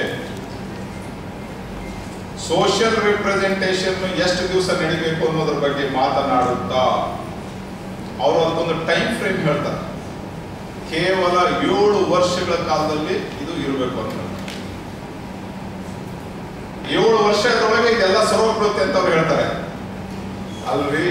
ಸೋಷಿಯಲ್ ರಿಪ್ರೆಸೆಂಟೇಷನ್ ಎಷ್ಟು ದಿವಸ ನಡಿಬೇಕು ಅನ್ನೋದ್ರ ಬಗ್ಗೆ ಮಾತನಾಡುತ್ತಾ ಅವರು ಅದಕ್ಕೊಂದು ಟೈಮ್ ಫ್ರೇಮ್ ಹೇಳ್ತಾರೆ ಕೇವಲ ಏಳು ವರ್ಷಗಳ ಕಾಲದಲ್ಲಿ ಇದು ಇರಬೇಕು ಅಂತ ಏಳು ವರ್ಷದೊಳಗೆ ಇದೆಲ್ಲ ಸರ್ವಕೃತ್ಯ ಅಂತ ಅವ್ರು ಹೇಳ್ತಾರೆ ಅಲ್ರಿ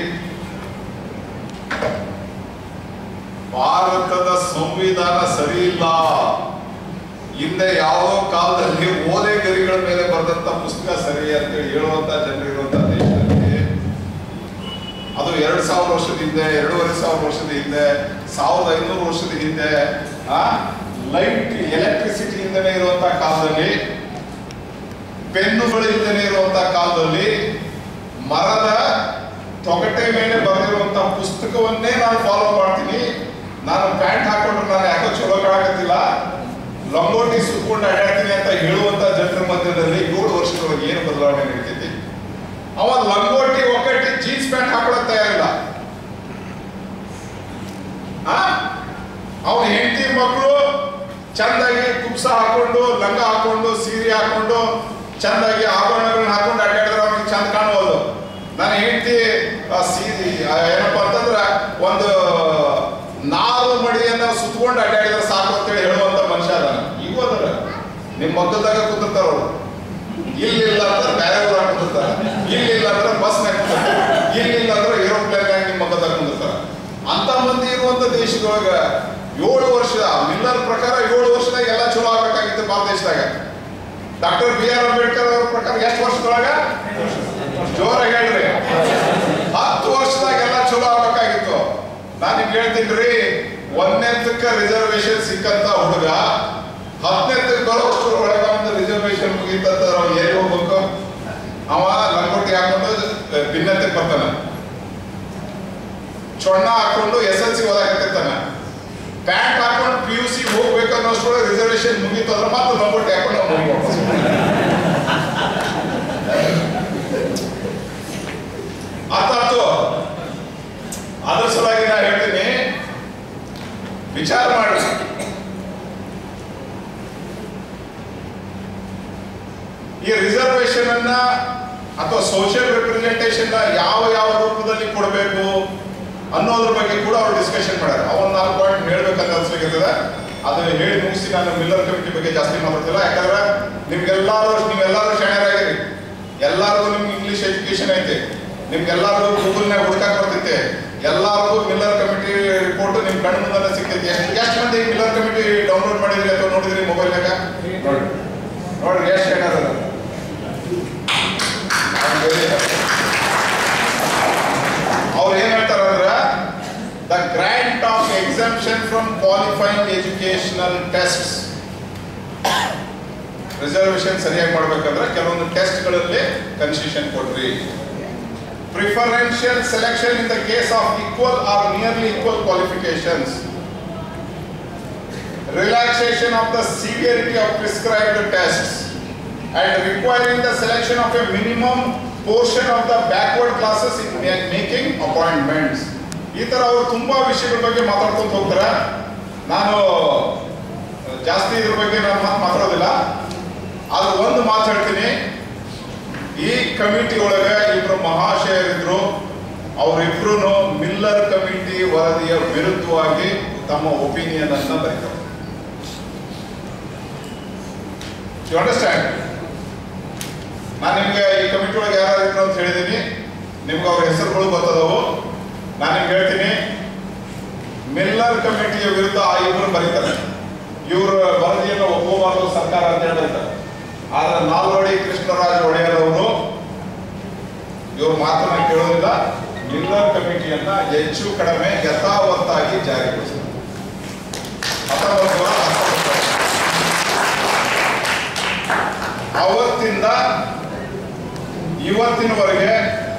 ಭಾರತದ ಸಂವಿಧಾನ ಸರಿ ಇಲ್ಲ ಹಿಂದೆ ಯಾವುದೋ ಕಾಲದಲ್ಲಿ ಓಲೆಗರಿಗಳ ಮೇಲೆ ಬರೆದಂತ ಪುಸ್ತಕ ಸರಿ ಅಂತೇಳಿ ಹೇಳುವಂತ ಜನರಿರುವಂತ ದೇಶದಲ್ಲಿ ಅದು ಎರಡ್ ಸಾವಿರ ವರ್ಷದ ಹಿಂದೆ ಎರಡೂವರೆ ಸಾವಿರ ವರ್ಷದ ಹಿಂದೆ ಸಾವಿರದ ಐನೂರು ವರ್ಷದ ಹಿಂದೆ ಆ ಲೈಟ್ ಎಲೆಕ್ಟ್ರಿಸಿಟಿ ಇಂದನೇ ಇರುವಂತ ಕಾಲದಲ್ಲಿ ಪೆನ್ನುಗಳು ಇಲ್ಲದೆ ಇರುವಂತ ಕಾಲದಲ್ಲಿ ಮರದ ತೊಗಟೆ ಮೇಲೆ ಬರೆದಿರುವಂತ ಪುಸ್ತಕವನ್ನೇ ನಾನು ಫಾಲೋ ಮಾಡ್ತೀನಿ ನಾನು ಪ್ಯಾಂಟ್ ಹಾಕೊಂಡ್ರೆ ನಾನು ಯಾಕೋ ಚಲೋ ಕಾಣಕತ್ತಿಲ್ಲ ಲಂಗೋಟಿ ಸುತ್ಕೊಂಡು ಅಡ್ಡಾಡ್ತೀನಿ ಅಂತ ಹೇಳುವಂತ ಜನರ ಮಧ್ಯದಲ್ಲಿ ಏಳು ವರ್ಷದೊಳಗೆ ಏನು ಬದಲಾವಣೆ ನಡೀತೈತಿ ಅವ ಲಂಗೋಟಿ ಒಕ್ಕಟ್ಟಿ ಜೀನ್ಸ್ ಪ್ಯಾಂಟ್ ಹಾಕೊಳಕ್ ತಯಾರಿಲ್ಲ ಅವನ ಹೆಂಡತಿ ಮಕ್ಕಳು ಚಂದಾಗಿ ಕುಬ್ಸ ಹಾಕೊಂಡು ಲಂಗ ಹಾಕೊಂಡು ಸೀರೆ ಹಾಕೊಂಡು ಚಂದಾಗಿ ಆಭರಣಗಳನ್ನ ಹಾಕೊಂಡು ಅಡ್ಡಾಡಿದ್ರೆ ಅವ್ನಿಗೆ ಚಂದ ಕಾಣುವುದು ನನ್ನ ಹೆಂಡತಿ ಸೀರೆ ಆ, ಏನಪ್ಪಾ ಅಂತಂದ್ರ ಒಂದು ನಾರು ಮಡಿಯನ್ನ ಸುತ್ಕೊಂಡು ಅಡ್ಡಾಡಿದ್ರೆ ಸಾಕು ಅಂತೇಳಿ ಹೇಳುವಂತ ಮನುಷ್ಯ ಅದಾನ ಈಗ ಅದರ ನಿಮ್ಮ ಮಕ್ಕಳದಾಗ ಕೂತಿರ್ತಾರ ಅವರು ಇಲ್ಲಿ ಇಲ್ಲ ಅಂದ್ರೆ ಬೇರೆ ಊರಾಗ ಕುಂದಿರ್ತಾರ ಇಲ್ಲಿ ಇಲ್ಲ ಅಂದ್ರೆ ಬಸ್ ಇಲ್ಲಿ ಇಲ್ಲ ಅಂದ್ರೆ ಏರೋಪ್ಲೇನ್ ನಿಮ್ಮ ಮಕ್ಕಳದಾಗ ಕುಂದಿರ್ತಾರ ಅಂತ ಮಂದಿ ಇರುವಂತ ದೇಶದೊಳಗ ಏಳು ವರ್ಷ ಮಿಲ್ಲರ್ ಪ್ರಕಾರ ಏಳು ವರ್ಷದಾಗ ಎಲ್ಲ ಚಲೋ ಆಗ್ಬೇಕಾಗಿತ್ತು ಭಾರತ ದೇಶದಾಗ ಡಾಕ್ಟರ್ ಬಿ ಆರ್ ಅಂಬೇಡ್ಕರ್ ಅವ್ರ ಪ್ರಕಾರ ಎಷ್ಟು ವರ್ಷದೊಳಗ ಜೋರಾಗಿ ಹೇಳ್ರಿ ಹತ್ತು ವರ್ಷದಾಗ ಎಲ್ಲ ಚಲೋ ಆಗ್ಬೇಕಾಗಿತ್ತು ನಾನು ನಿಮ್ಗೆ ಹೇಳ್ತೀನಿ ರೀ ಒಂದನೇದಕ್ಕ ರಿಸರ್ವೇಶನ್ ಸಿಕ್ಕಂತ ಹುಡುಗ ಹತ್ತನೇದಕ್ಕೆ ಬರೋಷ್ಟು ಒಳಗ ಒಂದು ರಿಸರ್ವೇಶನ್ ಮುಗಿತಂತ ಅವ್ನು ಎಲ್ಲಿ ಹೋಗ್ಬೇಕು ಅವ ಲಂಗೋಟಿ ಹಾಕೊಂಡು ಭಿನ್ನತೆ ಬರ್ತಾನ ಚೊಣ್ಣ ಹಾಕೊಂಡು ಎಸ್ ಎಲ್ ಸಿ ಓದಾಕತ್ತಿರ್ತಾನ ಪ್ಯಾಂಟ್ ಹಾಕೊಂಡು ಪಿ ಯು ಸಿ ಹೋಗ್ಬೇಕು ಅನ್ನೋಷ್ಟ್ರೊಳಗೆ ರಿಸರ್ವೇಶನ್ ಮುಗೀತು ಅಂದ್ರೆ ಮತ್ತೆ ಲಂಗೋಟಿ ಹಾಕೊಂಡು ಅವ್ನು ಮನೆಗೆ ವಾಪಸ್ ಅರ್ಥ ಆಯ್ತು ಅದ್ರ ಸಲುವಾಗಿ ನಾ ಹೇಳ್ತೀನಿ ವಿಚಾರ ಮಾಡಿ ಈ ರಿಸರ್ವೇಶನ್ ಅನ್ನ ಅಥವಾ ಸೋಷಿಯಲ್ ರಿಪ್ರೆಸೆಂಟೇಷನ್ ಯಾವ ಯಾವ ರೂಪದಲ್ಲಿ ಕೊಡಬೇಕು ಅನ್ನೋದ್ರ ಬಗ್ಗೆ ಕೂಡ ಅವ್ರು ಡಿಸ್ಕಷನ್ ಮಾಡ್ಯಾರ ಅವನ್ ನಾಲ್ಕು ಪಾಯಿಂಟ್ ಹೇಳ್ಬೇಕಂತ ಅನ್ಸ್ಲಿಕ್ಕಿರ್ತದೆ ಅದು ಹೇಳಿ ಮುಗಿಸಿ ನಾನು ಮಿಲ್ಲರ್ ಕಮಿಟಿ ಬಗ್ಗೆ ಜಾಸ್ತಿ ಮಾತಾಡ್ತಿಲ್ಲ ಯಾಕಂದ್ರೆ ನಿಮ್ಗೆಲ್ಲಾರು ನೀವೆಲ್ಲಾರು ಶಾಣ್ಯರಾಗಿರಿ ಎಲ್ಲಾರ್ಗು ನಿಮ್ಗೆ ಇಂಗ್ಲಿಷ್ ಎಜುಕೇಶನ್ ಐತೆ ನಿಮ್ಗೆಲ್ಲಾರ್ಗು ಗೂಗಲ್ನಾಗ ಹುಡುಕಾಕ್ ಬರ್ತೈತೆ ಎಲ್ಲಾರ್ಗು ಮಿಲ್ಲರ್ ಕಮಿಟಿ ರಿಪೋರ್ಟ್ ನಿಮ್ ಕಣ್ಣು ಮುಂದೆ ಸಿಗ್ತೈತಿ ಎಷ್ಟು ಎಷ್ಟು ಮಂದಿ ಮಿಲ್ಲರ್ ಕಮಿಟಿ ಡೌನ್ಲೋಡ್ ಮಾಡಿದ್ರಿ ಅಥವಾ ನೋಡಿದ್ರಿ ಮೊಬೈಲ್ನಾಗ ನೋಡಿ ನೋಡ್ರಿ ಎಷ್ಟು ಏನಾರ ಅವ್ರು ಏನ್ ಹೇಳ್ತಾರ ಅಂದ್ರ the grant of exemption from qualifying educational test reservation ಸರಿಯಾಗಿ ಮಾಡ್ಬೇಕಂದ್ರೆ ಕೆಲವೊಂದು ಟೆಸ್ಟ್ಗಳಲ್ಲಿ ಕನ್ಸೆಷನ್ ಕೊಡ್ರಿ preferential selection in the case of equal or nearly equal qualifications relaxation of the severity of prescribed tests and requiring the selection of a minimum portion of the backward classes in ma- making appointments ಈ ತರ ಅವರು ತುಂಬಾ ವಿಷಯಗಳ ಬಗ್ಗೆ ಮಾತಾಡ್ಕೊಂತ ಹೋಗ್ತಾರೆ ನಾನು ಜಾಸ್ತಿ ಇದ್ರ ಬಗ್ಗೆ ನಾನು ಮಾತ್ ಮಾತಾಡೋದಿಲ್ಲ ಆದ್ರೆ ಒಂದು ಮಾತು ಹೇಳ್ತೀನಿ ಈ ಕಮಿಟಿ ಒಳಗೆ ಇಬ್ರು ಮಹಾಶಯರಿದ್ರು ಅವರಿಬ್ರು ಮಿಲ್ಲರ್ ಕಮಿಟಿ ವರದಿಯ ವಿರುದ್ಧವಾಗಿ ತಮ್ಮ ಒಪಿನಿಯನ್ ಅನ್ನ ಬರೀತಾರೆ ಯು ಅಂಡರ್ಸ್ಟ್ಯಾಂಡ್ ನಾನು ನಿಮ್ಗೆ ಈ ಕಮಿಟಿ ಒಳಗೆ ಯಾರು ಇದ್ರು ಅಂತ ಹೇಳಿದ್ದೀನಿ ನಿಮ್ಗೆ ಅವ್ರ ಹೆಸರುಗಳು ಗೊತ್ತದವು ನಾನು ನಿಮ್ಗೆ ಹೇಳ್ತೀನಿ ಮಿಲ್ಲರ್ ಕಮಿಟಿಯ ವಿರುದ್ಧ ಆ ಇಬ್ರು ಬರೀತಾರೆ ಇವ್ರ ವರದಿಯನ್ನು ಒಪ್ಪಬಾರದು ಸರ್ಕಾರ ಅಂತ ಹೇಳ್ತಾರೆ ಆದ್ರೆ ನಾಲ್ವಡಿ ಕೃಷ್ಣರಾಜ ಒಡೆಯರ್ ಅವರು ಇವ್ರ ಮಾತನ್ನ ಕೇಳೋದಿಲ್ಲ ಮಿಲ್ಲರ್ ಕಮಿಟಿಯನ್ನ ಹೆಚ್ಚು ಕಡಿಮೆ ಯಥಾವತ್ತಾಗಿ ಜಾರಿಗೊಳಿಸಿದ್ದಾರೆ ಹತ್ತೊಂಬತ್ತು ನೂರ ಹತ್ತೊಂಬತ್ತು. ಅವತ್ತಿಂದ ಇವತ್ತಿನವರೆಗೆ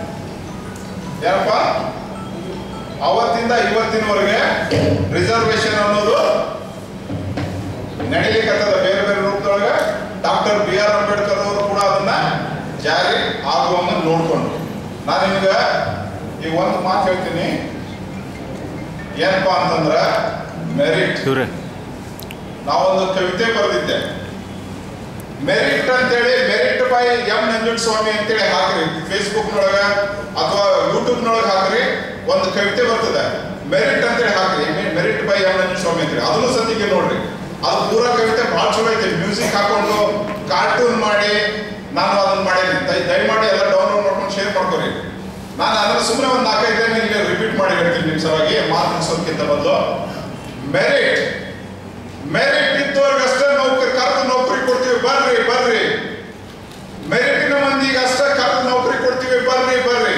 ಏನಪ್ಪ ಅವತ್ತಿಂದ ಇವತ್ತಿನವರೆಗೆ ರಿಸರ್ವೇಶನ್ ಅನ್ನೋದು ನಡೀಲಿಕ್ಕತ್ತದ ಬೇರೆ ಬೇರೆ ರೂಪದೊಳಗೆ ಡಾಕ್ಟರ್ ಬಿ ಆರ್ ಅಂಬೇಡ್ಕರ್ ಅವರು ಕೂಡ ಅದನ್ನ ಜಾರಿ ಆಗುವಂಗ ನೋಡ್ಕೊಂಡು ನಾನು ನಿಮ್ಗೆ ಈ ಒಂದು ಮಾತು ಹೇಳ್ತೀನಿ ಏನಪ್ಪಾ ಅಂತಂದ್ರ ಮೆರಿಟ್ ಇವ್ರೆ ನಾವೊಂದು ಕವಿತೆ ಬರೆದಿದ್ದೆ ಮೆರಿಟ್ ಅಂತೇಳಿ merit by M Nanjunda Swamy ಅಂತೇಳಿ ಹಾಕ್ರಿ ಫೇಸ್ಬುಕ್ ನೊಳಗ ಅಥವಾ ಯೂಟ್ಯೂಬ್ ನೊಳಗ ಹಾಕ್ರಿ ಒಂದು ಕವಿತೆ ಬರ್ತದೆ ಮೆರಿಟ್ ಅಂತೇಳಿ ಹಾಕ್ರಿ merit by M Nanjunda Swamy ಅಂತೇಳಿ ಅದನ್ನು ಸದ್ಯಕ್ಕೆ ನೋಡ್ರಿ ಅದು ಪೂರ ಕವಿತೆ ಭಾಳ ಚಲೋ ಐತೆ ಮ್ಯೂಸಿಕ್ ಹಾಕೊಂಡು ಕಾರ್ಟೂನ್ ಮಾಡಿ ನಾನು ಅದನ್ನ ಮಾಡೀನಿ ದಯ- ದಯಮಾಡಿ ಎಲ್ಲ ಡೌನ್ಲೋಡ್ ಮಾಡ್ಕೊಂಡು ಶೇರ್ ಮಾಡ್ಕೊರಿ ನಾನು ಅದನ್ನ ಸುಮ್ಮನೆ ಒಂದು ನಾಲ್ಕೈದು ದಿನ ಇಲ್ಲಿ ರಿಪೀಟ್ ಮಾಡಿ ಹೇಳ್ತೀನಿ ನಿಮ್ಮ ಸಲುವಾಗಿ ಮಾತು ಮುಗಿಸೋದಕ್ಕಿಂತ ಮೊದಲು ಮೆರಿಟ್ ಮೆರಿಟ್ ಇದ್ದವ್ರಿಗಷ್ಟೇ ನೌಕರಿ ಕರೆದು ನೌಕರಿ ಕೊಡ್ತೀವಿ ಬರ್ರಿ ಬರ್ರಿ ಮೆರಿಟಿನ ಮಂದಿಗೆ ಅಷ್ಟೇ ಕರೆದು ನೌಕರಿ ಕೊಡ್ತೀವಿ ಬರ್ರಿ ಬರ್ರಿ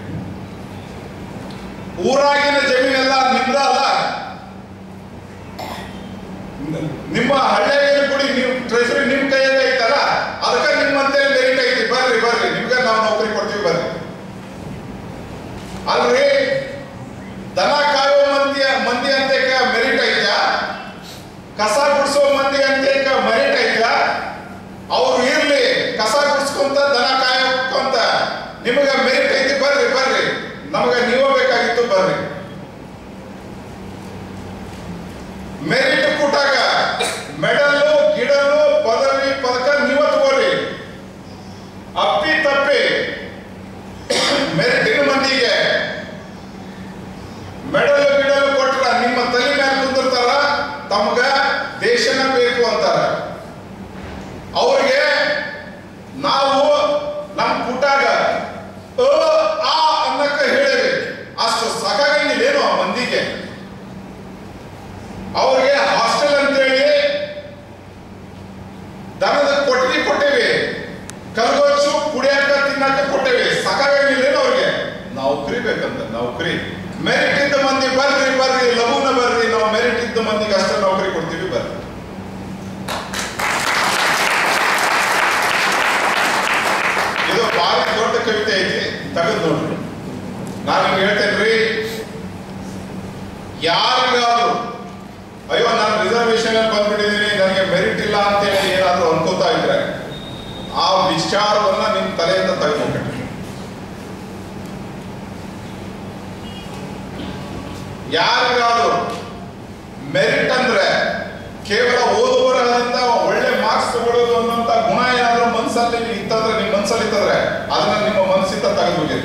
ಊರಾಗಿನ ಜಮೀನೆಲ್ಲ ನಿಮ್ದ ಅಲ್ಲ ನ- ನಿಮ್ಮ ಹಳ್ಳಿಯಾಗಿನ ಗುಡಿ ನೀವು ಟ್ರೆಜರಿ ನಿಮ್ ಕೈಯಾಗ ಐತಲ್ಲ ಅದಕ್ಕೆ ನಿಮ್ಮಂತೆ ಮೆರಿಟ್ ಐತಿ ಬರ್ರಿ ಬರ್ರಿ ನಿಮ್ಗೆ ನಾವು ನೌಕರಿ ಕೊಡ್ತೀವಿ ಬರ್ರಿ ಅಲ್ರಿ ದನ ಕಾಯೋ ಮಂದಿ ಮಂದಿ ಅಂತ ಮೆರಿಟ್ ಐತಾ ಕಸ ಗುಡಿಸೋ ಮಂದಿ ಅಂತ ಮೆರಿಟ್ ಐತಾ ಅವ್ರು ಇರ್ಲಿ ಕಸ ಗುಡಿಸ್ಕೊಂತ ದನ ಕಾಯೋಕೊಂತ ನಿಮಗ ಮೆರಿಟ್ ಐತಿ ಬರ್ರಿ ಬರ್ರಿ ನಮಗ ನೀವ ಬೇಕಾಗಿತ್ತು ಬರ್ರಿ ಮೆರಿಟ್ ಕೂಟಾಗ ಮೆಡಲ್ಲು ಗಿಡಲು ಪದವಿ ಪದಕ ನೀವ ತಗೋರಿ ಅಪ್ಪಿ ತಪ್ಪಿ ಮೆರಿಟಿನ ಮಂದಿಗೆ ಮೆಡಲ್ ಗಿಡಲ್ ಕೊಟ್ರ ನಿಮ್ಮ ತಲೆ ಮೇಲೆ ಕುಂದಿರ್ತಾರ ತಮ್ಗ ದೇಶನ ಬೇಕು ಅಂತಾರ ಅವ್ರಿಗೆ ನಾವು ನಮ್ಮ ಪುಟಾಗ ಅ ಆ ಅನ್ನಕ ಹೇಳಿವಿ ಅಷ್ಟು ಸಾಕಾಗಂಗಿಲ್ಲೇನು ಆ ಮಂದಿಗೆ ಅವ್ರಿಗೆ ಹಾಸ್ಟೆಲ್ ಅಂತೇಳಿ ದನದ ಕೊಟ್ಟಿಗೆ ಕೊಟ್ಟೇವಿ ಕಲ್ಗೊಚ್ಚು ಕುಡಿಯಾಕ ತಿನ್ನಾಕ ಕೊಟ್ಟೇವಿ ಸಾಕಾಗಂಗಿಲ್ಲೇನು ಅವ್ರಿಗೆ ನೌಕರಿ ಬೇಕಂತ ನೌಕರಿ ಮೆರಿಟ್ ಇದ್ದ ಮಂದಿ ಬರ್ರಿ ಬರ್ರಿ ಲಘುನ ಬರ್ರಿ ನಾವು ಮೆರಿಟ್ ಇದ್ದ ಮಂದಿಗೆ ಅಷ್ಟೇ ನೌಕರಿ ಕೊಡ್ತೀವಿ ಬರ್ರಿ ಇದು ಭಾರಿ ದೊಡ್ಡ ಕವಿತೆ ಐತಿ ತೆಗೆದು ನೋಡ್ರಿ ನಾನು ನಿಮ್ಗೆ ಹೇಳ್ತೇನ್ರಿ ಯಾರಿಗಾದ್ರು ಅಯ್ಯೋ ನಾನು ರಿಸರ್ವೇಶನ್ ಬಂದ್ಬಿಟ್ಟಿದ್ದೀನಿ ನನಗೆ ಮೆರಿಟ್ ಇಲ್ಲ ಅಂತೇಳಿ ಏನಾದ್ರು ಅನ್ಕೋತಾ ಇದ್ರೆ ಆ ವಿಚಾರವನ್ನ ನಿಮ್ ತಲೆಯಿಂದ ತೆಗೆದುಬಿಟ್ರಿ ಯಾರಿಗಾದ್ರು ಮೆರಿಟ್ ಅಂದ್ರೆ ಕೇವಲ ಓದು ಬರಹದಿಂದ ಒಳ್ಳೆ ಮಾರ್ಕ್ಸ್ ತಗೊಳ್ಳೋದು ಅನ್ನೋಂಥ ಗುಣ ಏನಾದ್ರು ಮನ್ಸಲ್ಲಿ ಇತ್ತಂದ್ರೆ ನಿಮ್ಮ ಮನ್ಸಲ್ಲಿ ಇತ್ತಂದ್ರೆ ಅದನ್ನ ನಿಮ್ಮ ಮನಸ್ಸಿಂದ ತೆಗೆದುಬಿಟ್ಟಿರಿ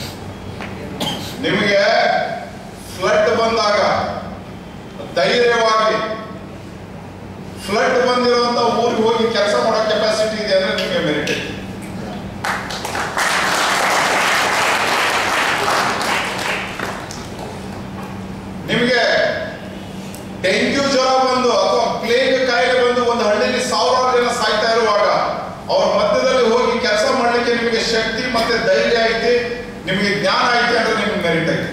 ನಿಮಗೆ ಫ್ಲಡ್ ಬಂದಾಗ ಧೈರ್ಯವಾಗಿ ಫ್ಲಡ್ ಬಂದಿರುವಂತ ಊರಿಗೆ ಹೋಗಿ ಕೆಲಸ ಮಾಡೋ ಕೆಪಾಸಿಟಿ ಇದೆ ಅಂದ್ರೆ ನಿಮಗೆ ಮೆರಿಟ್ ಇದೆ ನಿಮಗೆ ಡೆಂಗ್ಯೂ ಜ್ವರ ಬಂದು ಅಥವಾ ಪ್ಲೇಗ್ ಕಾಯಿಲೆ ಬಂದು ಒಂದು ಹಳ್ಳಿಯಲ್ಲಿ ಸಾವಿರಾರು ಜನ ಸಾಯ್ತಾ ಇರುವಾಗ ಅವ್ರ ಮಧ್ಯದಲ್ಲಿ ಹೋಗಿ ಕೆಲಸ ಮಾಡ್ಲಿಕ್ಕೆ ನಿಮಗೆ ಶಕ್ತಿ ಮತ್ತೆ ಧೈರ್ಯ ಐತಿ ನಿಮಗೆ ಜ್ಞಾನ ಐತಿ ಅಂದ್ರೆ ನಿಮ್ಗೆ ಮೆರಿಟ್ ಐತಿ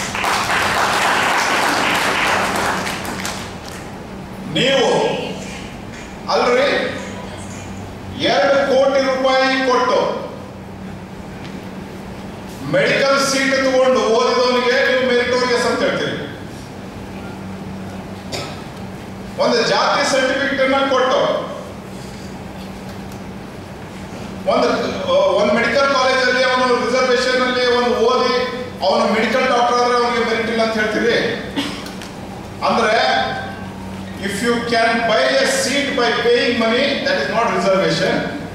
ನೀವು ಅಲ್ರಿ ಎರಡು ಕೋಟಿ ರೂಪಾಯಿ ಕೊಟ್ಟು ಮೆಡಿಕಲ್ ಸೀಟ್ ತಗೊಂಡು ಓದಿದವನಿಗೆ ನೀವು ಮೆರಿಟೋರಿಯಸ್ ಅಂತ ಹೇಳ್ತೀರಿ ಒಂದು ಜಾತಿ ಸರ್ಟಿಫಿಕೇಟ್ ಅನ್ನ ಕೊಟ್ಟು ಒಂದು ಒಂದು ಮೆಡಿಕಲ್ ಕಾಲೇಜಲ್ಲಿ ಅವನು ರಿಸರ್ವೇಶನ್ ಅಲ್ಲಿ ಒಂದು ಓದಿ ಅವನು ಮೆಡಿಕಲ್ ಡಾಕ್ಟರ್ ಆದ್ರೆ ಅವನಿಗೆ ಮೆರಿಟ್ ಇಲ್ಲ ಅಂತ ಹೇಳ್ತೀರಿ ಅಂದ್ರೆ if you can buy a seat by paying money that is not reservation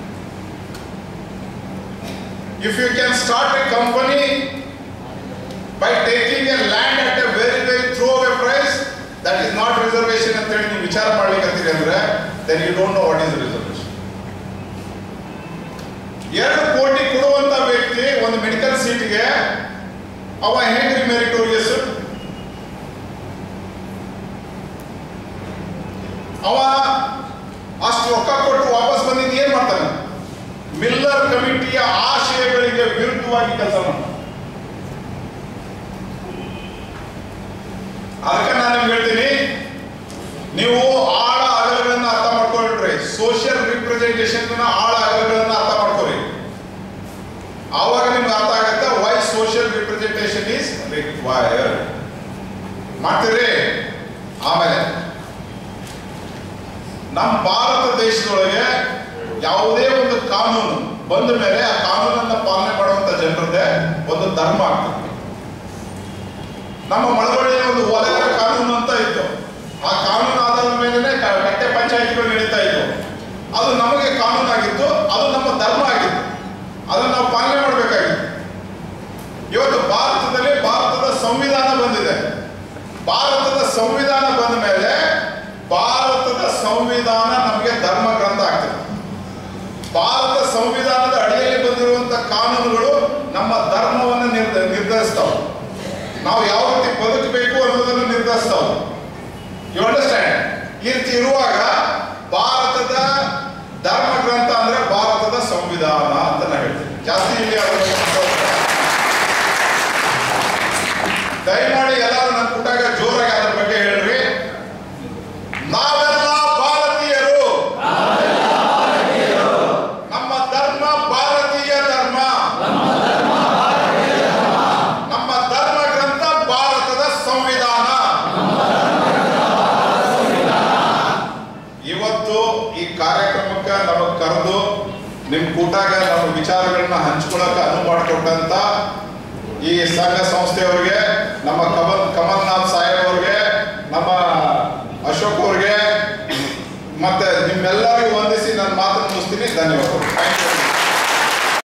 if you can start a company by taking a land at a very very throw a price that is not reservation ಅಂತ ಹೇಳಿ ನೀವು ವಿಚಾರ ಮಾಡ್ಲಿಕ್ಕಂತೀರಿ ಅಂದ್ರೆ then you don't know what is reservation ಎರಡು ಕೋಟಿ ಕೊಡುವಂತ ವ್ಯಕ್ತಿ ಒಂದು ಮೆಡಿಕಲ್ ಸೀಟ್ಗೆ ಅವ ಹೆಂಗ್ರಿ ಮೆರಿಟೋರಿಯಸ್ ಅವ ಅಷ್ಟು ರೊಕ್ಕ ಕೊಟ್ಟು ವಾಪಸ್ ಬಂದಿದ್ದು ಏನ್ ಮಾಡ್ತಾನೆ ಮಿಲ್ಲರ್ ಕಮಿಟಿಯ ಆಶಯಗಳಿಗೆ ವಿರುದ್ಧವಾಗಿ ಕೆಲಸ ಮಾಡ್ತಾನೆ ಅದಕ್ಕೆ ನಾನು ನಿಮ್ಗೆ ಹೇಳ್ತೀನಿ ನೀವು ಆಳ ಅಗಲಗಳನ್ನ ಅರ್ಥ ಮಾಡ್ಕೊಳ್ರಿ ಸೋಷಿಯಲ್ ರಿಪ್ರೆಸೆಂಟೇಷನ್ ಆಳ ಅಗಲಗಳನ್ನ ಅರ್ಥ ಮಾಡ್ಕೊರಿ ಆವಾಗ ನಿಮ್ಗೆ ಅರ್ಥ ಆಗುತ್ತೆ why social representation representation is required ಮಾಡ್ತೀರಿ ಆಮೇಲೆ ನಮ್ಮ ಭಾರತ ದೇಶದೊಳಗೆ ಯಾವುದೇ ಒಂದು ಕಾನೂನು ಬಂದ ಮೇಲೆ ಆ ಕಾನೂನನ್ನ ಪಾಲನೆ ಮಾಡುವಂತ ಜನರದ್ದೇ ಒಂದು ಧರ್ಮ ಆಗ್ತದೆ ನಮ್ಮ ಮಳವಳ್ಳಿಯ ಒಂದು ವಲಯದ ಕಾನೂನು ಅಂತ ಇತ್ತು ಆ ಕಾನೂನು ಆಧಾರದ ಮೇಲೆ ಕಟ್ಟೆ ಪಂಚಾಯತಿಗಳು ನಡೀತಾ ಇತ್ತು ಅದು ನಮಗೆ ಕಾನೂನು ಆಗಿತ್ತು ಅದು ನಮ್ಮ ಧರ್ಮ ಆಗಿತ್ತು ಅದನ್ನು ನಾವು ಪಾಲನೆ ಮಾಡಬೇಕಾಗಿತ್ತು ಇವತ್ತು ಭಾರತದಲ್ಲಿ ಭಾರತದ ಸಂವಿಧಾನ ಬಂದಿದೆ ಭಾರತದ ಸಂವಿಧಾನ ಬಂದ ಮೇಲೆ ಭಾರತದ ಸಂವಿಧಾನ ನಮಗೆ ಧರ್ಮ ಗ್ರಂಥ ಆಗ್ತದೆ ಭಾರತ ಸಂವಿಧಾನದ ಅಡಿಯಲ್ಲಿ ಬಂದಿರುವಂತ ಕಾನೂನುಗಳು ನಮ್ಮ ಧರ್ಮವನ್ನು ನಿರ್ಧ ನಿರ್ಧರಿಸ್ತಾವೆ ನಾವು ಯಾವ ರೀತಿ ಬದುಕಬೇಕು ಅನ್ನೋದನ್ನು ನಿರ್ಧರಿಸ್ತಾವೆ ಯು ಅಂಡರ್ಸ್ಟ್ಯಾಂಡ್ ಈ ರೀತಿ ಇರುವಾಗ ಭಾರತದ ಧರ್ಮ ಗ್ರಂಥ ಅಂದ್ರೆ ಭಾರತದ ಸಂವಿಧಾನ ಅಂತ ನಾವು ಹೇಳ್ತೀವಿ ಜಾಸ್ತಿ ಇಲ್ಲಿ ಅದ್ರ ಬಗ್ಗೆ ಮಾತಾಡೋದಿಲ್ಲ. ದಯಮಾಡಿ ಎಲ್ಲರೂ ನನ್ನ ಪುಟ್ಟಾಗ ಜೋರಾಗಿ ಅದ್ರ ಬಗ್ಗೆ ಹೇಳ್ರಿ ನಾವೆಲ್ಲ ಭಾರತೀಯರು ನಮ್ಮ ಧರ್ಮ ಭಾರತೀಯ ಧರ್ಮ ನಮ್ಮ ಧರ್ಮ ಗ್ರಂಥ ಭಾರತದ ಸಂವಿಧಾನ ಇವತ್ತು ಈ ಕಾರ್ಯಕ್ರಮಕ್ಕೆ ನಮಗ್ ಕರೆದು ನಿಮ್ ಕೂಟಾಗ ನಮ್ಮ ವಿಚಾರಗಳನ್ನ ಹಂಚ್ಕೊಳಕ್ಕೆ ಅನುವು ಮಾಡಿಕೊಟ್ಟಂತ ಈ ಸಂಘ ಸಂಸ್ಥೆಯವರಿಗೆ ನಮ್ಮ ಕಮಲ್ ಕಮಲ್ನಾಥ್ ಸಾಹೇಬ್